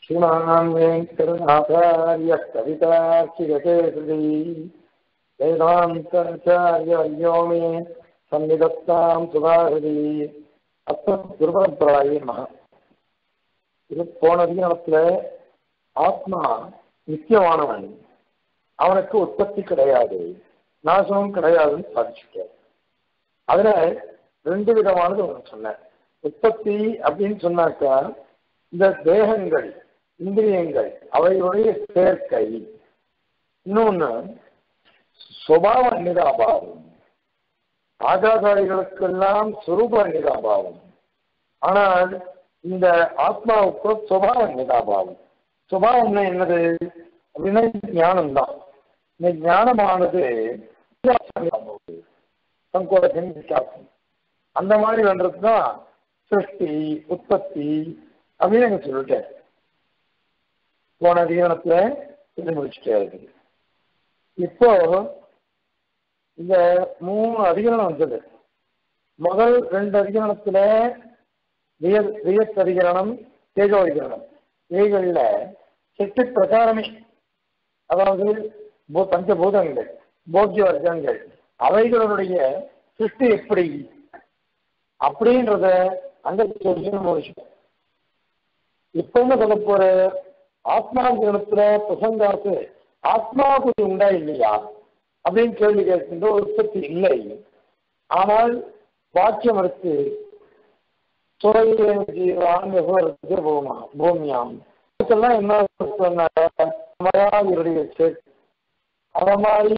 श्रीमान् वेङ्कटनाथार्य कवितार्चिगतेसरी वेदान्ताचार्यवर्यो मे सन्निधत्तां सुधाहृதி அஸ்மத் குருபரம்பராயே மகா இது போன அதிகாரத்துல ஆத்மா நித்தியமானவன் அவனுக்கு உற்பத்தி கிடையாது நாசமும் கிடையாதுன்னு சாதிச்சுட்டார் அதுல ரெண்டு விதமானது ஒன்று சொன்னேன் உற்பத்தி அப்படின்னு சொன்னாக்கா இந்த தேகங்கள் இந்திரியங்கள் அவைகளுடைய சேர்க்கை இன்னொன்னு சுபாவ நிராபாவம் ஆகாதாரிகளுக்கெல்லாம் சுரூப நிராபாவம் ஆனால் இந்த ஆத்மாவுக்கு சுபாவ நிராபாவம் சுபாவம்னா என்னது அப்படின்னா ஞானம் தான் இந்த ஞானமானது சங்கோதம் விசாசம் அந்த மாதிரி வந்தது தான் சிருஷ்டி உற்பத்தி அப்படின்னு எனக்கு சொல்லிட்டேன் போன அதிகாரத்துல இது முடிச்சுட்டே இருக்குது இப்போ இந்த மூணு அதிகரணம் வந்தது முதல் ரெண்டு அதிகரணத்துல வியர் வியத் அதிகரணம் தேஜோ அதிகரணம் இவைகள்ல செட்டு பிரகாரமே அதாவது பஞ்சபூதங்கள் போக்கிய வர்க்கங்கள் அவைகளுடைய சிருஷ்டி எப்படி அப்படின்றத அந்த சொல்லி முடிச்சுட்டோம் இப்ப என்ன சொல்ல போற ஆத்மாங்கிரணத்துல பிரசங்காத்து ஆத்மாவுக்கு உண்டா இல்லையா அப்படின்னு கேள்வி கேட்கின்ற ஒரு உற்பத்தி இல்லை ஆனால் வாக்கியம் இருக்கு துறையான் பூமா பூமியாம் இதெல்லாம் என்ன சொன்னுடைய சேர்த்து அத மாதிரி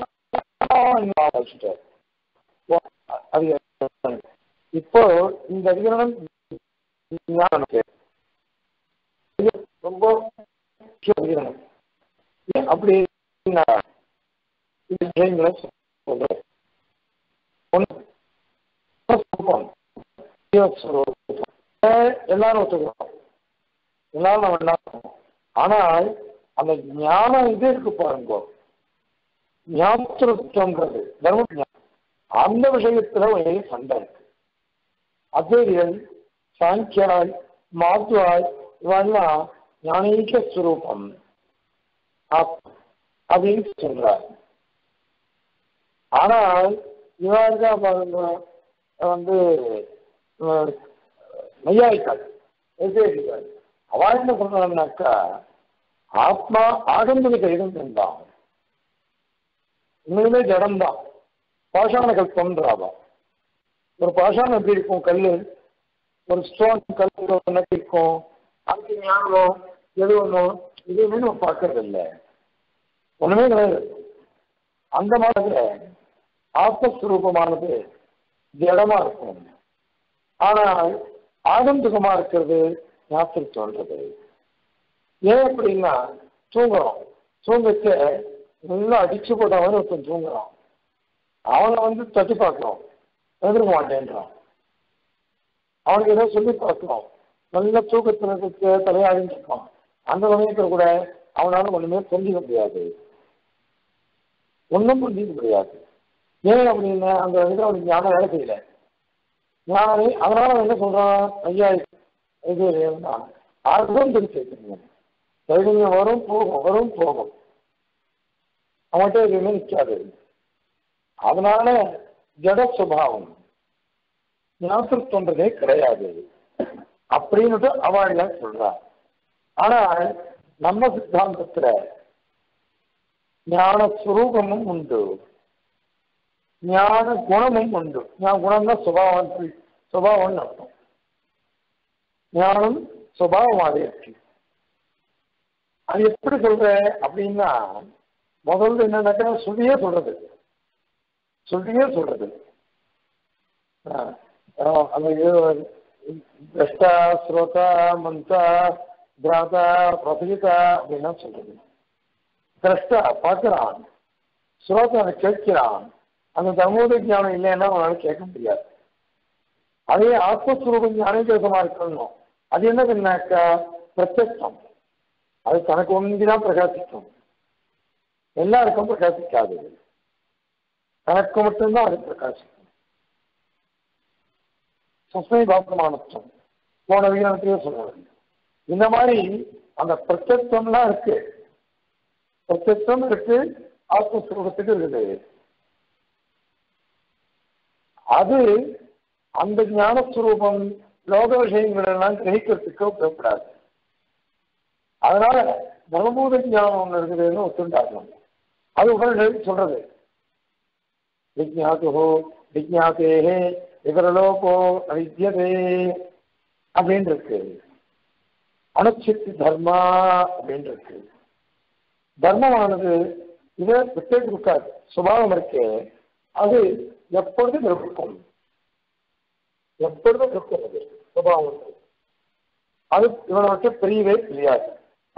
அது இப்போ இந்த அதிகரணம் ரொம்ப அதிகரணம் அப்படி விஷயங்களை சொல்றேன் எல்லாரும் ஒத்துக்கிறோம் எல்லாரும் நம்ம என்ன ஆனால் அந்த ஞானம் இது இருக்கு பாருங்க ஞாபகம்ன்றது தர்ம ஞானம் அந்த விஷயத்துல ஒரே சண்டை இருக்கு அத்வைதிகள் சாங்கியாய் மாத்துவாய் இவெல்லாம் ஞானீக ஸ்வரூபம் அப்படின்னு சொல்றார் ஆனால் இவருக்கா பாருங்க வந்து மையாய்க்காள் எதிர்க்கிறாள் அவ என்ன சொல்றாங்கனாக்கா ஆத்மா ஆகம்புக தைரியம் தான் உண்மையிலே ஜடம்தான் பாஷாண கல்பம்ன்றாவா ஒரு பாஷாணம் எப்படி இருக்கும் கல் ஒரு ஸ்டோன் கல் எப்படி இருக்கும் அதுக்கு ஞாபகம் எது ஒன்றும் இதுவுமே நம்ம பார்க்கறது இல்லை ஒண்ணுமே கிடையாது அந்த மாதிரி ஆத்மஸ்வரூபமானது ஜடமா இருக்கும் ஆனால் ஆகந்துகமா இருக்கிறது ஞாபகம் தோன்றது ஏன் அப்படின்னா தூங்குறோம் தூங்கச்ச நல்லா அடிச்சு போட்டவன் ஒருத்தன் தூங்குறான் அவனை வந்து தட்டி பார்க்கிறோம் எதிர்க்க மாட்டேன்றான் அவனுக்கு ஏதோ சொல்லி பார்க்கிறோம் நல்ல தூக்கத்தில் தலையாடின்னு இருக்கான் அந்த சமயத்தில் கூட அவனால ஒண்ணுமே புரிஞ்சிக்க முடியாது ஒன்றும் புரிஞ்சிக்க முடியாது ஏன் அப்படின்னா அந்த வந்து அவனுக்கு ஞானம் வேலை செய்யல ஞானமே அதனால அவன் என்ன சொல்றான் ஐயா இது ஆர்வம் தெரிஞ்சு வைக்கணும் தைரியம் வரும் போகும் வரும் போகும் அவன்கிட்ட எதுவுமே நிற்காது அதனால ஜட சுபாவம் ஞாபகத்தொன்றதே கிடையாது அப்படின்னுட்டு அவள் சொல்றா ஆனால் நம்ம சித்தாந்தத்துல ஞான சுரூபமும் உண்டு ஞான குணமும் உண்டு ஞான குணம்னா சுபாவம் சுபாவம்னு அர்த்தம் ஞானம் சுபாவமாக இருக்கு அது எப்படி சொல்ற அப்படின்னா முதல்ல என்னன்னாக்கா சொல்லியே சொல்றது சொல்லியே சொல்றது அந்த திரஷ்டா ஸ்ரோதா மந்தா திராதா பிரபலிதா அப்படின்னா சொல்றது திரஷ்டா பார்க்கிறான் ஸ்ரோதா கேட்கிறான் அந்த தர்மோதய ஞானம் இல்லைன்னா அவனால கேட்க முடியாது அதே ஆத்மஸ்வரூப ஞானதேசமா இருக்கணும் அது என்னதுன்னாக்கா பிரத்யட்சம் அது தனக்கு ஒன்றுதான் பிரகாசிக்கும் எல்லாருக்கும் பிரகாசிக்காது தனக்கு மட்டும்தான் அது பிரகாசிக்கும் சஸ்மை பாப்ரமானத்துவம் போன விகிதத்திலேயே சொல்றாங்க இந்த மாதிரி அந்த பிரத்யத்துவம்லாம் இருக்கு பிரத்யத்துவம் இருக்கு ஆத்மஸ்வரூபத்துக்கு இருக்குது அது அந்த ஞானஸ்வரூபம் லோக விஷயங்கள் எல்லாம் கிரகிக்கிறதுக்கு உபயோகப்படாது அதனால பிரம்மபூத ஞானம் ஒன்று இருக்குதுன்னு ஒத்துண்டாகணும் அது உடல் சொல்றது விஜாத்து விஜாத்தேஹே விவரலோகோ அவித்யதே அப்படின்னு இருக்கு அனுச்சித்து தர்மா அப்படின்னு இருக்கு தர்மமானது இதை விட்டே கொடுக்காது சுபாவம் இருக்கே அது எப்பொழுதும் இருக்கும் எப்பொழுதும் இருக்கும் அது சுபாவம் இருக்கு. அது இவனை விட்டு பிரியவே பிரியாது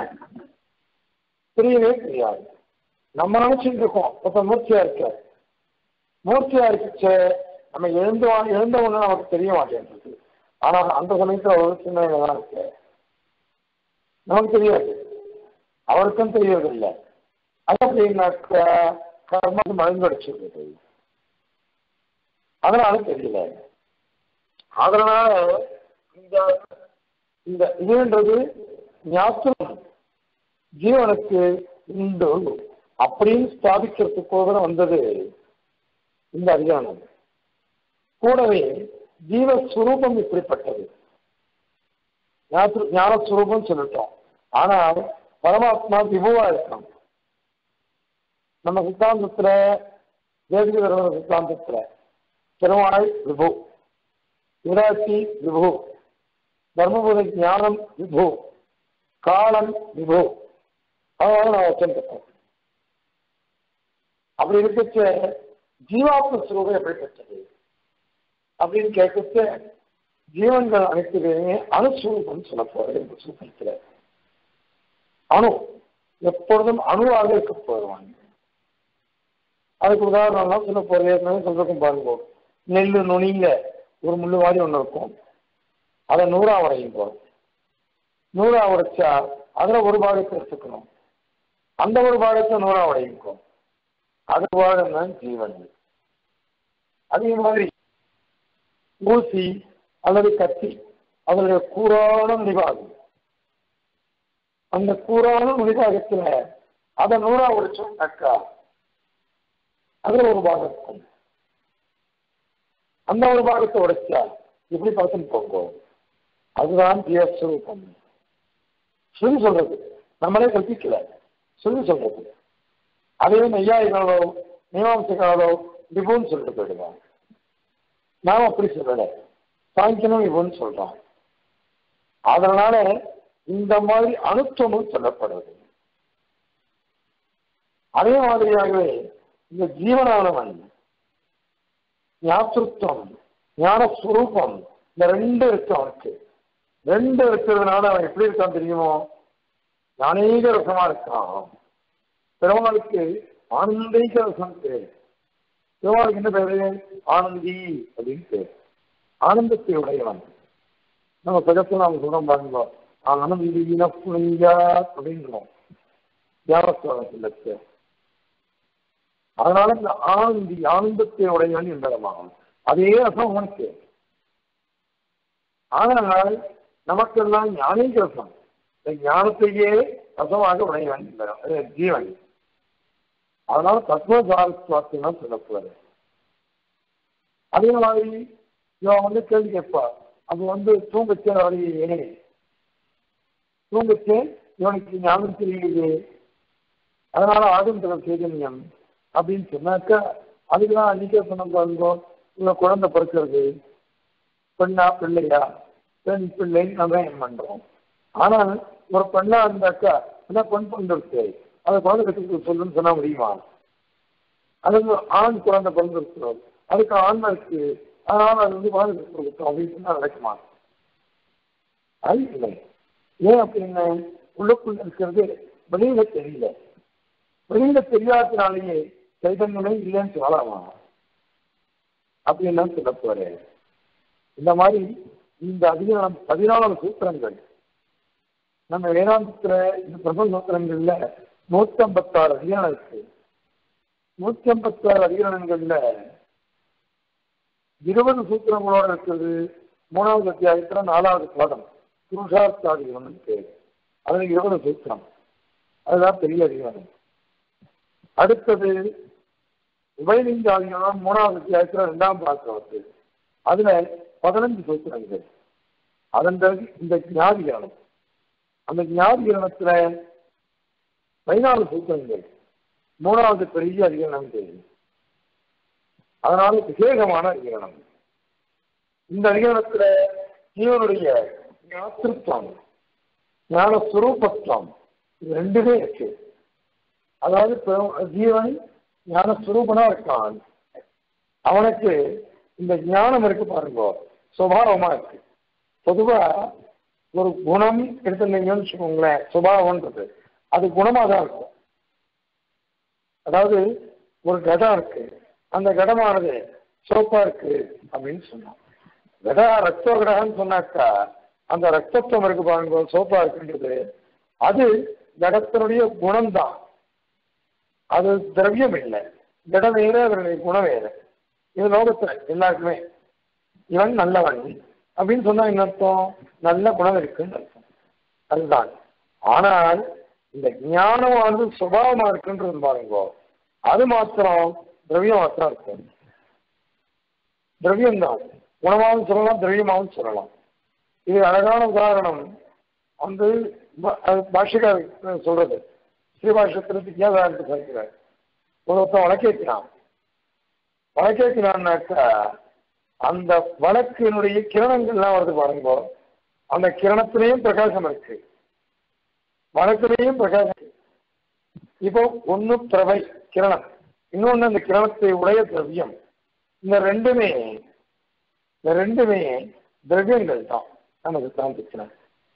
பிரியவே பிரியாது நம்ம நினைச்சிட்டு இருக்கோம் இப்ப மூர்த்தியா இருக்க மூர்த்தியா இருக்குச்சே நம்ம எழுந்து எழுந்தவொன்னு நமக்கு தெரிய மாட்டேன்றது ஆனா அந்த சமயத்துல ஒரு சின்ன தான் இருக்கு நமக்கு தெரியாது அவருக்கும் தெரியறதில்லை அது அப்படின்னாக்க கர்மம் மழுங்கடிச்சிருக்குது அதனால தெரியல அதனால இந்த இந்த இதுன்றது ஞாபகம் ஜீவனுக்கு உண்டு அப்படின்னு ஸ்தாபிக்கிறதுக்கோக வந்தது இந்த அதிகாரம் கூடவே ஜீவஸ்வரூபம் இப்படிப்பட்டது ஞானஸ்வரூபம் சொல்லிட்டோம் ஆனால் பரமாத்மா விபுவா இருக்கான் நம்ம சித்தாந்தத்துல வேதிக தர்ம சித்தாந்தத்துல பெருமாள் விபு விராட்சி விபு தர்மபுர ஞானம் விபு காலம் விபு அதாவது நான் வச்சிருக்கேன் அப்படி இருக்கச்ச ஜீவாத்ம சுரூபம் எப்படிப்பட்டது அப்படின்னு கேட்கச்ச ஜீவன்கள் அனைத்துமே அணுஸ்வரூபம் சொல்ல போறது இந்த சூத்திரத்துல அணு எப்பொழுதும் அணுவாக இருக்க போடுவாங்க அதுக்கு உதாரணம்லாம் சொல்ல போறது ஏற்கனவே சொல்றதுக்கும் பாருங்க நெல் நுனியில ஒரு முள்ளு மாதிரி ஒன்று இருக்கும் அதை நூறா உடையும் போகும் நூறா உடைச்சா அதுல ஒரு பாகத்தை எடுத்துக்கணும் அந்த ஒரு பாகத்தை நூறா உடையும் அது பாகம் தான் ஜீவன் அதே மாதிரி ஊசி அல்லது கத்தி அதனுடைய கூறான முடிவாகும் அந்த கூறான முடிவாகத்துல அதை நூறா உடைச்சோம்னாக்கா அதுல ஒரு பாகம் இருக்கும் அந்த ஒரு பாகத்தை உடைச்சா எப்படி பார்த்துன்னு போங்க அதுதான் ஜீவஸ்வரூபம் சொல்லி சொல்றது நம்மளே கல்பிக்கல சொல்லி சொல்றது அதே நெய்யாயிகளோ மீமாம்சகாலோ விபுன்னு சொல்லிட்டு போயிடுவாங்க நாம் அப்படி சொல்லல சாங்கியனும் விபுன்னு சொல்றோம் அதனால இந்த மாதிரி அனுத்துவமும் சொல்லப்படுறது அதே மாதிரியாகவே இந்த ஜீவனானவன் ஞாபகத்துவம் ஞானஸ்வரூபம் இந்த ரெண்டு இருக்கு அவனுக்கு ரெண்டு இருக்கிறதுனால அவன் எப்படி இருக்கான் தெரியுமோ ஞானீக ரசமா இருக்கான் பெருமாளுக்கு ஆனந்தீக ரசம் பேரு பெருமாளுக்கு என்ன பேரு ஆனந்தி அப்படின்னு பேரு ஆனந்தத்தை உடையவன் நம்ம பக்கத்துல அவங்க சொல்றோம் பாருங்க ஆனந்தின புனியா அப்படின்றோம் தியானஸ்வரத்தில் அதனால இந்த ஆனந்தி ஆனந்தத்தை உடையவன் என்பதமாகும் அதே ரசம் உனக்கு ஆனால் நமக்கெல்லாம் ஞானீக ரசம் இந்த ஞானத்தையே ரசமாக உடையவன் என்பவன் ஜீவன் அதனால தத்துவசாரத்துவத்தை தான் சொல்லப்படுறது அதே மாதிரி இவன் வந்து கேள்வி கேட்பா அது வந்து தூங்கச்சே வரையே தூங்கச்சே இவனுக்கு ஞானம் தெரியுது அதனால ஆகுன்ற சைதன்யம் அப்படின்னு சொன்னாக்கா அதுக்கு தான் அன்னைக்கே சொன்ன பாருங்க இவங்க குழந்தை பிறக்கிறது பெண்ணா பிள்ளையா பெண் பிள்ளைன்னு நம்ம என்ன பண்றோம் ஆனால் ஒரு பெண்ணா இருந்தாக்கா என்ன பெண் பிறந்திருக்கு அதை குழந்தை கற்றுக்க சொல்லுன்னு சொன்னா முடியுமா அதுக்கு ஆண் குழந்தை பிறந்திருக்கு அதுக்கு ஆன்மா இருக்கு அதனால அது வந்து குழந்தை கற்றுக் கொடுத்தோம் அப்படின்னு சொன்னா நடக்குமா அது இல்லை ஏன் அப்படின்னு உள்ளுக்குள்ள இருக்கிறது வெளியில தெரியல வெளியில தெரியாதனாலேயே சைதன்யமே இல்லைன்னு சொல்லலாமா அப்படின்னு சொல்ல போறேன் இந்த மாதிரி இந்த அதிகாரம் பதினாலு சூத்திரங்கள் நம்ம வேதாந்தத்துல இந்த பிரபல சூத்திரங்கள்ல நூத்தி ஐம்பத்தாறு அதிகாரம் இருக்கு நூத்தி ஐம்பத்தாறு அதிகாரங்கள்ல இருபது சூத்திரங்களோட இருக்கிறது மூணாவது அத்தியாயத்துல நாலாவது பாடம் புருஷார்த்தாதிகரம் பேர் அதுல இருபது சூத்திரம் அதுதான் பெரிய அதிகாரம் அடுத்தது உபயலிங்க அதிகாரம் மூணாவது அத்தியாயத்துல ரெண்டாம் பாக்கம் வருது அதுல பதினஞ்சு சூத்திரங்கள் அதன் பிறகு இந்த ஞாதிகரணம் அந்த ஞாதிகரணத்துல பதினாலு சூத்திரங்கள் மூணாவது பெரிய அதிகரணம் இது அதனால விசேஷமான அதிகரணம் இந்த அதிகரணத்துல ஜீவனுடைய ஞாத்திருத்தம் ஞான சுரூபத்துவம் இது ரெண்டுமே இருக்கு அதாவது இப்ப ஜீவன் ஞான சுரூபனா இருக்கான் அவனுக்கு இந்த ஞானம் இருக்கு பாருங்க சுபாவமா இருக்கு பொதுவா ஒரு குணம் எடுத்துட்டீங்கன்னு வச்சுக்கோங்களேன் சுபாவம்ன்றது அது குணமா தான் இருக்கும் அதாவது ஒரு கடம் இருக்கு அந்த கடமானது சிவப்பா இருக்கு அப்படின்னு சொன்னோம் கட ரத்த கடகம்னு சொன்னாக்கா அந்த ரத்தத்துவம் இருக்கு பாருங்க சோப்பா இருக்குன்றது அது கடத்தினுடைய குணம்தான் அது திரவியம் இல்லை கடம் வேற அதனுடைய குணம் வேற இது லோகத்துல எல்லாருக்குமே இவன் நல்லவன் அப்படின்னு சொன்னா என்ன அர்த்தம் நல்ல குணம் இருக்குன்னு அர்த்தம் அதுதான் ஆனால் இந்த ஞானமானது சுபாவமா இருக்குன்றது பாருங்க அது மாத்திரம் திரவியம் மாத்திரம் இருக்கும் திரவியம் தான் குணமாகவும் சொல்லலாம் திரவியமாகவும் சொல்லலாம் இது அழகான உதாரணம் வந்து பாஷிகார் சொல்றது ஸ்ரீபாஷத்திற்கு வித்யாதாரத்தை சொல்கிறார் ஒருத்தன் வழக்கேற்கிறான் வழக்கேற்கிறான்னாக்கா அந்த வழக்கினுடைய கிரணங்கள்லாம் வருது பாருங்க அந்த கிரணத்திலையும் பிரகாசம் இருக்கு வழக்கிலையும் பிரகாசம் இப்போ ஒண்ணு பிரவை கிரணம் இன்னொன்னு அந்த கிரணத்தை உடைய திரவியம் இந்த ரெண்டுமே இந்த ரெண்டுமே திரவியங்கள் தான் நம்ம சித்தாந்தத்தினர்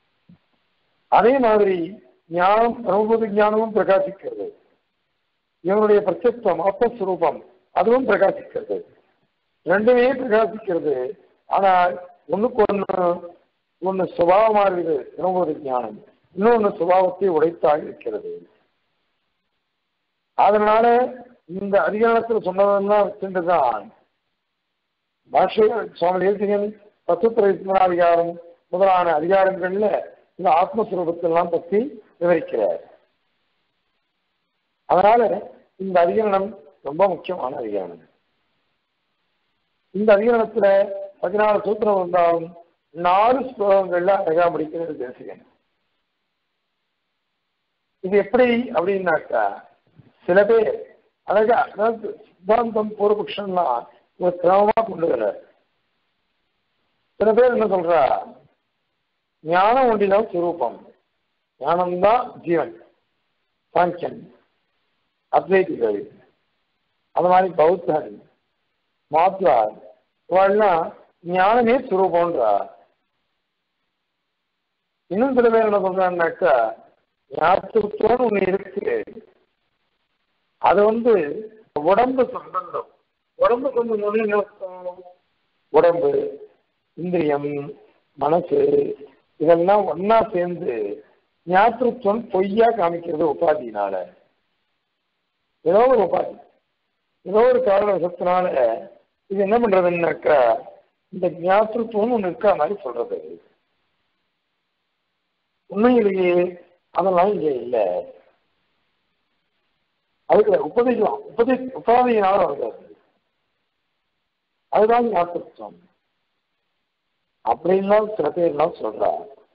அதே மாதிரி ஞானம் அனுபூதி ஞானமும் பிரகாசிக்கிறது இவனுடைய பிரத்யத்துவம் ஆத்மஸ்வரூபம் அதுவும் பிரகாசிக்கிறது ரெண்டுமே பிரகாசிக்கிறது ஆனால் ஒண்ணுக்கு ஒண்ணு ஒண்ணு சுபாவமா இருக்குது அனுபூதி ஞானம் இன்னொன்னு சுபாவத்தை உடைத்தாக இருக்கிறது அதனால இந்த அதிகாரத்தில் சொன்னதெல்லாம் வச்சுட்டுதான் பாஷ்ய சுவாமி தேசிகன் தத்துவ அதிகாரம் முதலான அதிகாரங்கள்ல இந்த ஆத்மஸ்வரூபத்தெல்லாம் பற்றி விவரிக்கிறார் அதனால இந்த அதிகரணம் ரொம்ப முக்கியமான அதிகரணம் இந்த அதிகரணத்துல பதினாலு சூத்திரம் வந்தாலும் நாலு ஸ்லோகங்கள்ல அழகா முடிக்கிறது தேசிகன் இது எப்படி அப்படின்னாக்கா சில பேர் அழகா அதாவது சித்தாந்தம் பூர்வபக்ஷம்லாம் ஒரு கிரமமா கொண்டு வர சில பேர் என்ன சொல்றா ஞானம் ஒன்றிதான் சுரூபம் ஞானம்தான் ஜீவன் சாங்கியன் அத்வைதிகள் அது மாதிரி பௌத்தன் மாத்வார் இவெல்லாம் ஞானமே சுரூபம்ன்றா இன்னும் சில பேர் என்ன சொல்றாங்கன்னாக்கா ஞாபகத்தோடு ஒண்ணு இருக்கு அது வந்து உடம்பு சம்பந்தம் உடம்பு கொஞ்சம் என்ன உடம்பு இந்திரியம் மனசு இதெல்லாம் ஒன்னா சேர்ந்து ஞாபகத்துவம் பொய்யா காமிக்கிறது உபாதினால ஏதோ ஒரு உபாதி ஏதோ ஒரு காரணத்தினால இது என்ன பண்றதுன்னாக்கா இந்த ஞாபகத்துவம் ஒண்ணு இருக்கா மாதிரி சொல்றது உண்மையிலேயே அதெல்லாம் இங்க இல்லை அதுக்கு உபதேசம் உபதே உபாதியினால வருகிறது அதுதான் ஞாபகத்துவம் அப்படின்லாம் சில பேர்லாம் சொல்றா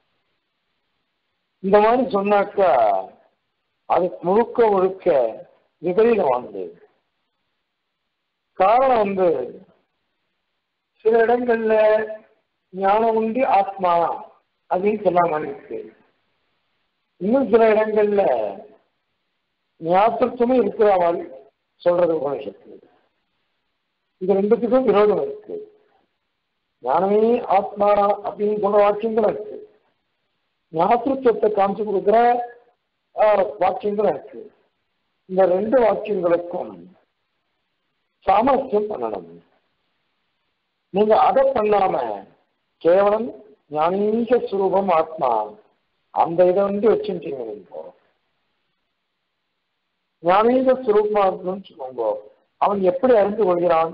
இந்த மாதிரி சொன்னாக்கா அது முழுக்க முழுக்க விபரீதம் வந்து காரணம் வந்து சில இடங்கள்ல ஞானம் உண்டு ஆத்மா அப்படின்னு சொல்லாம இருக்கு இன்னும் சில இடங்கள்ல ஞாபகத்துவமே இருக்கிற மாதிரி சொல்றது உபனிஷத்து இது ரெண்டுத்துக்கும் விரோதம் இருக்கு ஞானமே ஆத்மா அப்படின்னு சொல்ற வாக்கியங்களும் இருக்கு ஞாபகத்துவத்தை காமிச்சு கொடுக்குற வாக்கியங்களும் இருக்கு இந்த ரெண்டு வாக்கியங்களுக்கும் சாமர்த்தியம் பண்ணணும் நீங்க அதை பண்ணாம கேவலம் ஞானீக சுரூபம் ஆத்மா அந்த இதை வந்து வச்சுட்டீங்க நீங்க ஞானீக சுரூபமா இருக்குன்னு சொல்லுங்க அவன் எப்படி அறிந்து கொள்கிறான்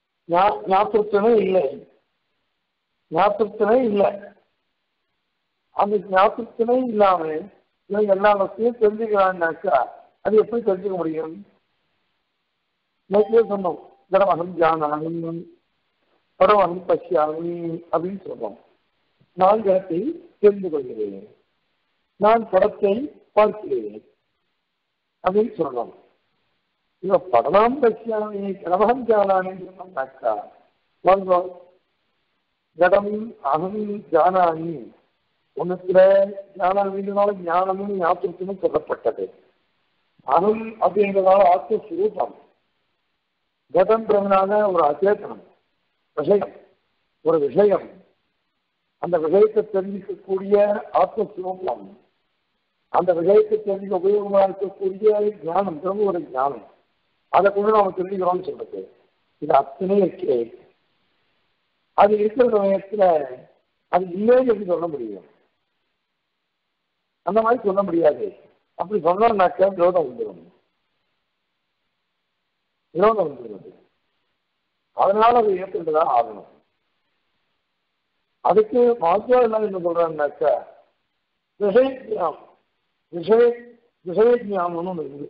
ஞாபகத்தினே இல்லை ஞாபகத்தினே இல்லை அந்த ஞாபகத்தினே இல்லாம இவன் எல்லா வசதியும் தெரிஞ்சுக்கிறான்னாக்கா அது எப்படி தெரிஞ்சுக்க முடியும் நேற்று சொன்னோம் கடமகம் ஜானாமி படவகம் பசியாமி அப்படின்னு சொல்றோம் நான் இடத்தை தெரிந்து கொள்கிறேன் நான் படத்தை பார்க்கிறேன் அப்படின்னு சொல்லணும் இவ படலாம் பசியாமி கடமகம் ஜானாமி சொன்னோம்னாக்கா வாங்க ஜடம் அகம் ஜானாமி உனக்குல ஞானாமினால ஞானமும் ஞாபகத்தினும் சொல்லப்பட்டது அகம் அப்படிங்கிறதால ஆத்மஸ்வரூபம் கதன்றதுனால ஒரு அச்சேதனம் விஷயம் ஒரு விஷயம் அந்த விஷயத்தை தெரிஞ்சிக்கக்கூடிய ஆத்மஸ்வரூபம் அந்த விஷயத்தை தெரிஞ்சுக்க உபயோகமாக இருக்கக்கூடிய ஞானம் திரும்ப ஒரு ஞானம் அதை கொண்டு நாம தெரிஞ்சுக்கிறோம்னு சொல்றது இது அத்தனை இருக்கே அது இருக்கிற சமயத்துல அது இல்லைன்னு எப்படி சொல்ல முடியும் அந்த மாதிரி சொல்ல முடியாது அப்படி சொன்னோம்னாக்க விரோதம் வந்துடும் விரோதம் வந்துடுது அதனால அதை ஏற்றுட்டுதான் ஆகணும் அதுக்கு மாத்தியா என்ன சொல்றாங்கனாக்கா விஷய ஞானம் விஷய விஷய ஞானம்னு ஒன்று இருக்குது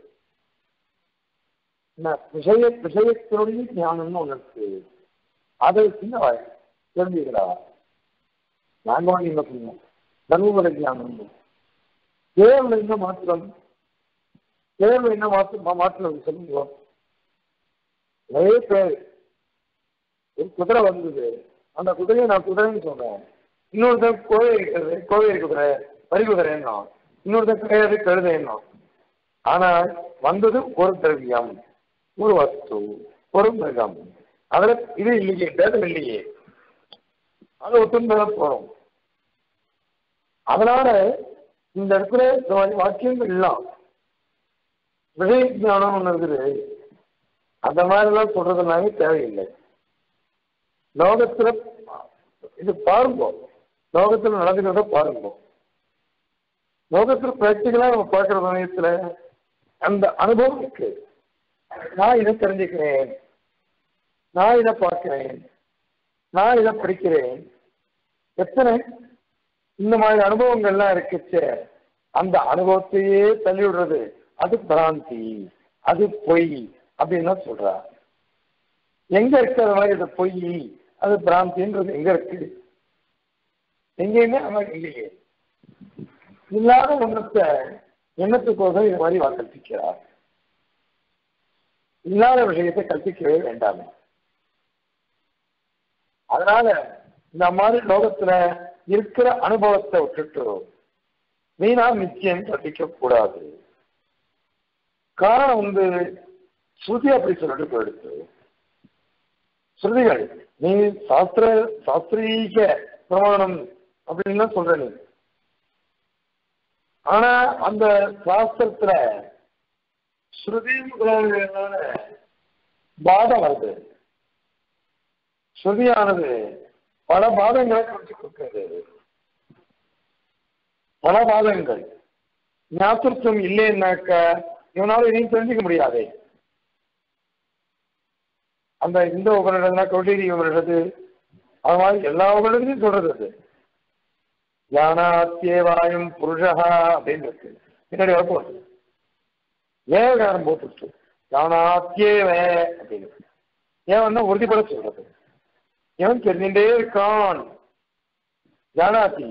என்ன விஷய விஷயத்தினுடைய ஞானம்னு ஒன்று இருக்கு அதை சின்ன தெரிஞ்சுக்கிறா நாங்க வாங்கி என்ன பண்ணுவோம் தர்மபுர ஞானம் தேவல என்ன மாற்றம் தேவல என்ன மாற்றம் மாற்றம் சொல்லுங்க நிறைய பேர் ஒரு குதிரை வந்தது அந்த குதிரையை நான் குதிரைன்னு சொன்னேன் இன்னொருத்தர் கோவை இருக்கிறது கோவை குதிரை வரி குதிரைன்னா இன்னொருத்தர் கிடையாது கழுதைன்னா ஆனால் வந்தது ஒரு திரவியம் ஒரு வஸ்து ஒரு மிருகம் அதுல இது இல்லையே பேதம் இல்லையே அது ஒத்துமையாக போறோம் அதனால இந்த இடத்துல இந்த மாதிரி வாக்கியங்கள் எல்லாம் விஷய ஞானம் ஒன்று இருக்குது அந்த மாதிரிலாம் சொல்றதுனாலே தேவையில்லை லோகத்துல இது பாருங்க லோகத்துல நடந்துக்கிறத பாருங்க லோகத்துல பிராக்டிக்கலா நம்ம பார்க்குற சமயத்துல அந்த அனுபவம் இருக்கு நான் இதை தெரிஞ்சுக்கிறேன் நான் இதை பார்க்கிறேன் நான் இதை படிக்கிறேன் எத்தனை இந்த மாதிரி அனுபவங்கள்லாம் இருக்குச்சு அந்த அனுபவத்தையே தள்ளி விடுறது அது பிராந்தி அது பொய் அப்படின்னு சொல்றா எங்க இருக்கு அது மாதிரி அது பொய் அது பிராந்தின்றது எங்க இருக்கு எங்கேயுமே அது மாதிரி இல்லையே இல்லாத ஒன்றத்தை எண்ணத்துக்கோசம் இது மாதிரி கற்பிக்கிறார் இல்லாத விஷயத்தை கற்பிக்கவே வேண்டாமே அதனால இந்த மாதிரி லோகத்துல இருக்கிற அனுபவத்தை விட்டுட்டு வீணா நிச்சயம் கற்பிக்க கூடாது காரணம் வந்து ஸ்ருதி அப்படி சொல்லிட்டு போயிடுச்சு ஸ்ருதிகள் நீ சாஸ்திர சாஸ்திரீக பிரமாணம் அப்படின்னு சொல்ற நீ ஆனா அந்த சாஸ்திரத்துல ஸ்ருதி முதலான பாதம் வருது ஸ்ருதியானது பல பாதங்களை குறிச்சு கொடுக்கிறது பல பாதங்கள் ஞாபகம் இல்லைன்னாக்க இவனால இதையும் தெரிஞ்சுக்க முடியாது அந்த இந்த உபனிடம்னா கௌடீரி உபனிடது அது மாதிரி எல்லா உபனிடத்தையும் சொல்றது அது யானாத்தியேவாயும் புருஷா அப்படின்னு இருக்கு பின்னாடி வரப்போகுது ஏவகாரம் போட்டுருச்சு யானாத்தியேவ அப்படின்னு ஏன் வந்து உறுதிப்பட சொல்றது இவன் தெரிஞ்சுட்டே இருக்கான் ஞானாத்தி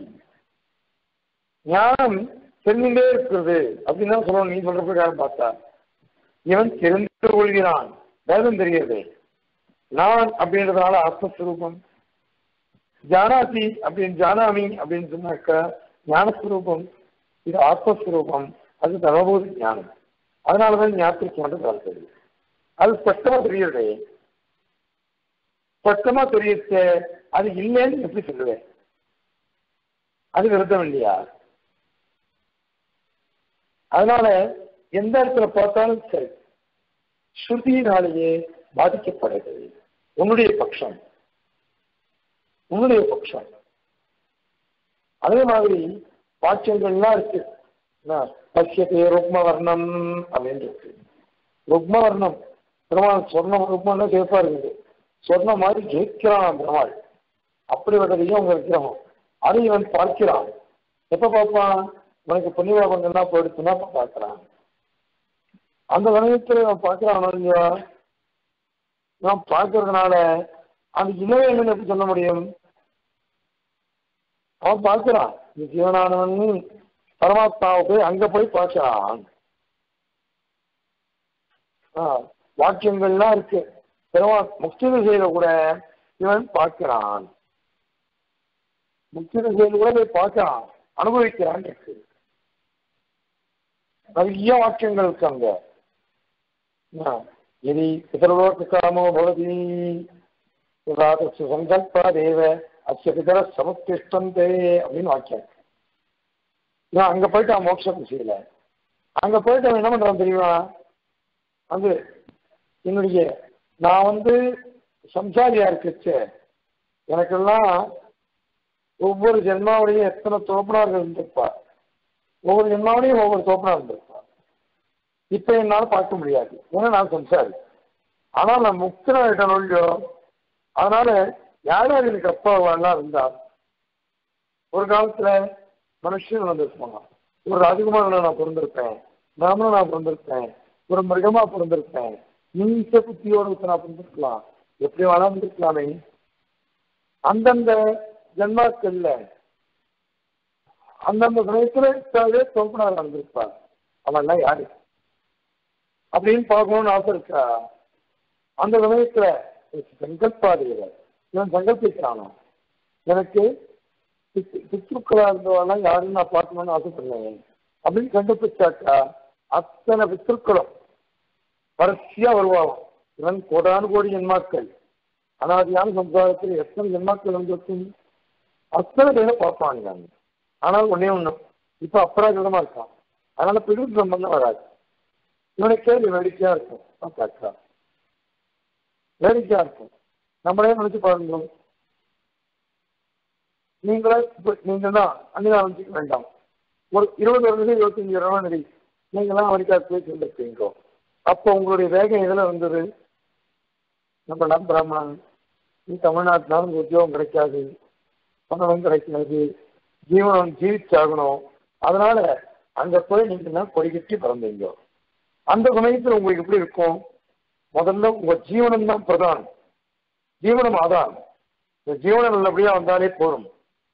ஞானம் தெரிஞ்சுட்டே இருக்கிறது அப்படின்னு தான் சொல்லணும் நீ சொல்ற பிரகாரம் பார்த்தா இவன் தெரிந்து கொள்கிறான் வேதம் தெரிகிறது நான் அப்படின்றதுனால ஆத்மஸ்வரூபம் ஜானாதி அப்படின்னு ஜானாமி அப்படின்னு சொன்னாக்கா ஞானஸ்வரூபம் இது ஆத்மஸ்வரூபம் அது தர்மபூதி ஞானம் அதனாலதான் ஞாபகம் மட்டும் கலந்தது அது ஸ்பஷ்டமா தெரியுது ஸ்பஷ்டமா தெரியுது அது இல்லைன்னு எப்படி சொல்லுவேன் அது விருத்தம் இல்லையா அதனால எந்த இடத்துல பார்த்தாலும் சரி ஸ்ருதியினாலேயே பாதிக்கப்படுது உன்னுடைய பட்சம் உன்னுடைய பட்சம் அதே மாதிரி வாக்கியங்கள்லாம் இருக்கு பசியத்தை ருக்ம வர்ணம் அப்படின்னு இருக்கு ருக்ம வர்ணம் பெருமாள் சொர்ணம் ருக்மன்னா சேஃபா இருக்குது சொன்ன மாதிரி ஜெயிக்கிறான் பெருமாள் அப்படிப்பட்டதையும் அவங்க விக்கிரகம் அதை இவன் பார்க்கிறான் எப்ப பார்ப்பான் உனக்கு புண்ணியபாபங்கள்லாம் போயிடுச்சுன்னா அப்ப பார்க்கறான் அந்த சமயத்துல நான் பார்க்கறான் இல்லையா நான் பார்க்கறதுனால அந்த இளவை என்னன்னு எப்படி சொல்ல முடியும் அவன் பார்க்கிறான் இந்த ஜீவனானவன் பரமாத்மாவை போய் அங்க போய் பார்க்கிறான் ஆ, வாக்கியங்கள்லாம் இருக்கு பெருமா முக்தி திசையில கூட இவன் பார்க்கிறான் முக்தி திசையில கூட போய் பார்க்கிறான் அனுபவிக்கிறான் இருக்கு நிறைய வாக்கியங்கள் இருக்கு அங்க ஆ, எதி பிதர்லோக காமோ பவதி ததா தஸ்ய சங்கல்பா தேவ அஸ்ய பிதர சமுத்திஷ்டந்தே அப்படின்னு வாக்கியம் நான் அங்க போயிட்டான் மோட்ச திசையில அங்க போயிட்டு அவன் என்ன பண்றான் தெரியுமா வந்து என்னுடைய நான் வந்து சம்சாரியா இருக்குச்சு எனக்கெல்லாம் ஒவ்வொரு ஜென்மாவுடையும் எத்தனை தோப்பனார்கள் இருந்திருப்பா ஒவ்வொரு ஜென்மாவுடையும் ஒவ்வொரு தோப்பனா இருந்திருப்பா இப்ப என்னால பார்க்க முடியாது ஏன்னா நான் சம்சாரி ஆனா நான் முக்தனாயிட்டேன் இல்லையோ அதனால யார் யார் எனக்கு அப்பாவெல்லாம் இருந்தா ஒரு காலத்துல மனுஷன் வந்திருப்பாங்க ஒரு ராஜகுமாரனை நான் பிறந்திருப்பேன் பிராமணன் நான் பிறந்திருப்பேன் ஒரு மிருகமா பிறந்திருப்பேன் நீச்ச புத்தியோட நான் பிறந்திருக்கலாம் எப்படி வேணா இருந்திருக்கலாமே அந்தந்த ஜென்மாக்கள்ல அந்தந்த சமயத்துல தோப்பனார் நடந்திருப்பார் அவன்லாம் யாரு அப்படின்னு பார்க்கணும்னு ஆசை இருக்கா அந்த சமயத்துல சங்கல்பாதையில இவன் சங்கல்பிக்கிறானோ எனக்கு பித்- பித்ருக்களா இருந்தவெல்லாம் யாருன்னு நான் பார்க்கணும்னு ஆசைப்படுறேன் அப்படின்னு சங்கல்பிச்சாக்கா அத்தனை பித்ருக்களும் வரிசையா வருவாங்க இவன் கோடானு கோடி ஜென்மாக்கள் அனாதியான சமுதாயத்தில் எத்தனை ஜென்மாக்கள் வந்திருக்கும் அத்தனை பேரை பார்ப்பாங்க நாங்க. ஆனால் ஒன்னே ஒண்ணு இப்ப அபராஜிதமா இருக்கான் அதனால பிடிவு சம்பந்தம் வராது இவனை கேள்வி வேடிக்கையா இருக்கும் பார்த்தாக்கா வேடிக்கையா இருக்கும் நம்மளே நினைச்சு பாருங்க நீங்களே இப்ப நீங்க தான் அன்னைக்கு நினைச்சுக்க வேண்டாம் ஒரு இருபது வருஷம் இருபத்தஞ்சு இருபது நடி நீங்களாம் அமெரிக்காவுக்கு போய் சென்றிருக்கீங்க அப்போ உங்களுடைய வேகம் எதுல வந்தது நம்ம எல்லாம் பிராமணன் நீ தமிழ்நாட்டினாலும் உங்களுக்கு உத்தியோகம் கிடைக்காது பணமும் கிடைக்காது ஜீவனம் ஜீவிச்சாகணும் அதனால அங்க போய் நீங்க எல்லாம் கொடிகட்டி பிறந்தீங்க அந்த சமயத்துல உங்களுக்கு எப்படி இருக்கும் முதல்ல உங்க ஜீவனம் தான் பிரதானம் ஜீவனம் அதான் இந்த ஜீவனம் நல்லபடியா வந்தாலே போதும்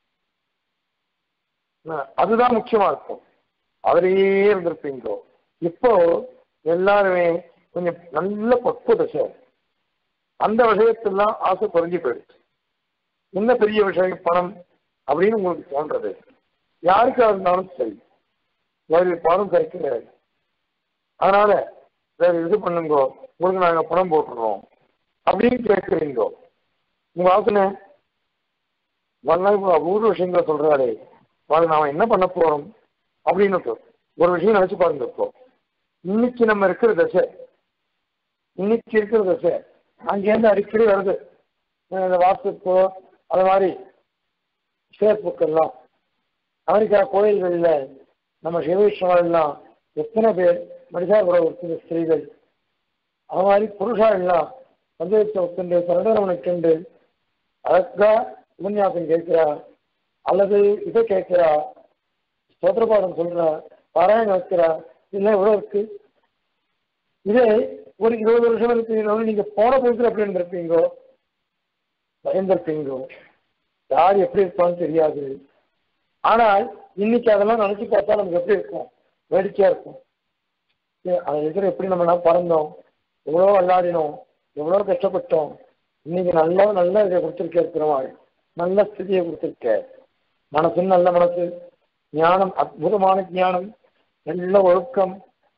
அஹ் அதுதான் முக்கியமா இருக்கும் அதிலேயே இருந்திருப்பீங்க இப்போ எல்லாருமே கொஞ்சம் நல்ல பக்குவ தசை அந்த விஷயத்தெல்லாம் ஆசை குறைஞ்சு போயிடுச்சு என்ன பெரிய விஷயம் பணம் அப்படின்னு உங்களுக்கு தோன்றது யாருக்கா இருந்தாலும் சரி வேறு பணம் கிடைக்கிறது அதனால வேற இது பண்ணுங்க உங்களுக்கு நாங்க பணம் போட்டுறோம் அப்படின்னு கேட்குறீங்க உங்க ஆசனை வரலாம் இப்போ அபூர்வ விஷயங்களை சொல்றாரு வாழ் நாம என்ன பண்ண போறோம் அப்படின்னு ஒரு விஷயம் நினைச்சு பாருங்க இப்போ இன்னைக்கு நம்ம இருக்கிற தசை இன்னைக்கு இருக்கிற தசை அங்கேருந்து அடிக்கடி வருது அஹ் இந்த வாட்ஸ்அப்போ அது மாதிரி ஃபேஸ்புக் எல்லாம் அமெரிக்கா கோயில்களில் நம்ம சிவவிஷ்ணவெல்லாம் எத்தனை பேர் மனிதா உறவு ஸ்திரீகள் அது மாதிரி புருஷா எல்லாம் பஞ்சவச்ச ஒத்துண்டு சரணவனுக்குண்டு அழகா உபன்யாசம் கேட்கிறா அல்லது இதை கேட்கிறா ஸ்தோத்திரபாடம் சொல்றா பாராயணம் வைக்கிறா இல்லை எவ்வளோ இருக்கு இதே ஒரு இருபது வருஷம் இருக்கு நீங்க போன புதுசுல எப்படி இருந்திருப்பீங்கோ பயந்திருப்பீங்கோ யார் எப்படி இருப்பான்னு தெரியாது ஆனால் இன்னைக்கு அதெல்லாம் நினைச்சு பார்த்தா நமக்கு எப்படி இருக்கும் வேடிக்கையா இருக்கும் ஏ, அது இருக்கிற எப்படி நம்ம எல்லாம் பிறந்தோம் எவ்வளோ விளையாடினோம் எவ்வளோ கஷ்டப்பட்டோம் இன்னைக்கு நல்ல நல்ல இதை கொடுத்துருக்க இருக்கிறவாள் நல்ல ஸ்திதியை கொடுத்துருக்க மனசு நல்ல மனசு ஞானம் அற்புதமான ஞானம் நல்ல ஒழுக்கம்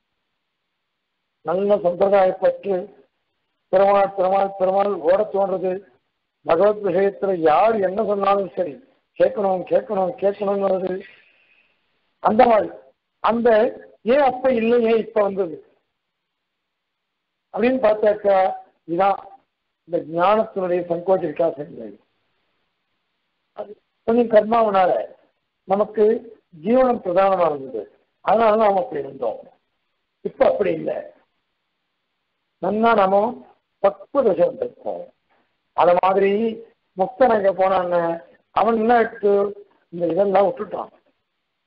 நல்ல சம்பிரதாய பற்று பெருமாள் பெருமாள் பெருமாள் ஓட தோன்றது பகவத் விஷயத்துல யார் என்ன சொன்னாலும் சரி கேட்கணும் கேட்கணும் கேட்கணுங்கிறது அந்த மாதிரி அந்த ஏன் அப்ப இல்லை ஏன் இப்ப வந்தது அப்படின்னு பார்த்தாக்கா இதான் இந்த ஞானத்தினுடைய சங்கோச்ச விகாசங்கள் அது கொஞ்சம் கர்மாவனால நமக்கு ஜீவனம் பிரதானமா இருந்தது அதனால நாம அப்படி இருந்தோம் இப்ப அப்படி இல்லை நன்னா நாம பக்குவ தசை வந்திருக்கோம் அத மாதிரி முக்தன் அங்க போனாங்க அவன் என்ன எடுத்து இந்த இதெல்லாம் விட்டுட்டான்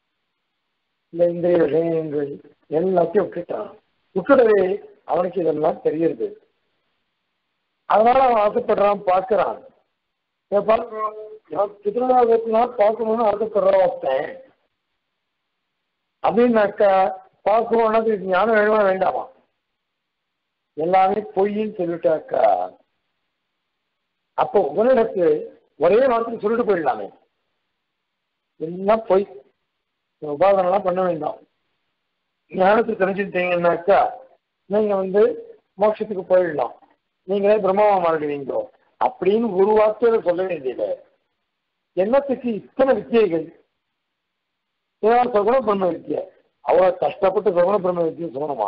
இந்த இந்திரிய விஷயங்கள் எல்லாத்தையும் விட்டுட்டான் விட்டுடவே அவனுக்கு இதெல்லாம் தெரியுது அதனால அவன் ஆசைப்படுறான் பார்க்கறான் பித்ருநாதத்தான் பார்க்கணும்னு ஆசைப்படுறான் ஒருத்தன் அப்படின்னாக்கா பார்க்கணும்னா இதுக்கு ஞானம் வேணுமா வேண்டாமா எல்லாமே பொய்ன்னு சொல்லிட்டாக்கா அப்போ உங்களிடத்து ஒரே வார்த்தை சொல்லிட்டு போயிடலாமே எல்லாம் பொய் உபாதனம்லாம் பண்ண வேண்டாம் ஞானத்தை தெரிஞ்சுட்டீங்கன்னாக்கா நீங்க வந்து மோட்சத்துக்கு போயிடலாம் நீங்களே பிரம்மாவா மாறிடுவீங்க அப்படின்னு ஒரு வார்த்தையில சொல்ல வேண்டியது என்னத்துக்கு இத்தனை வித்தியைகள் ஏன்னா சகுண பிரம்ம வித்தியை அவ்வளவு கஷ்டப்பட்டு சகுண பிரம்ம வித்தியை சொல்லணுமா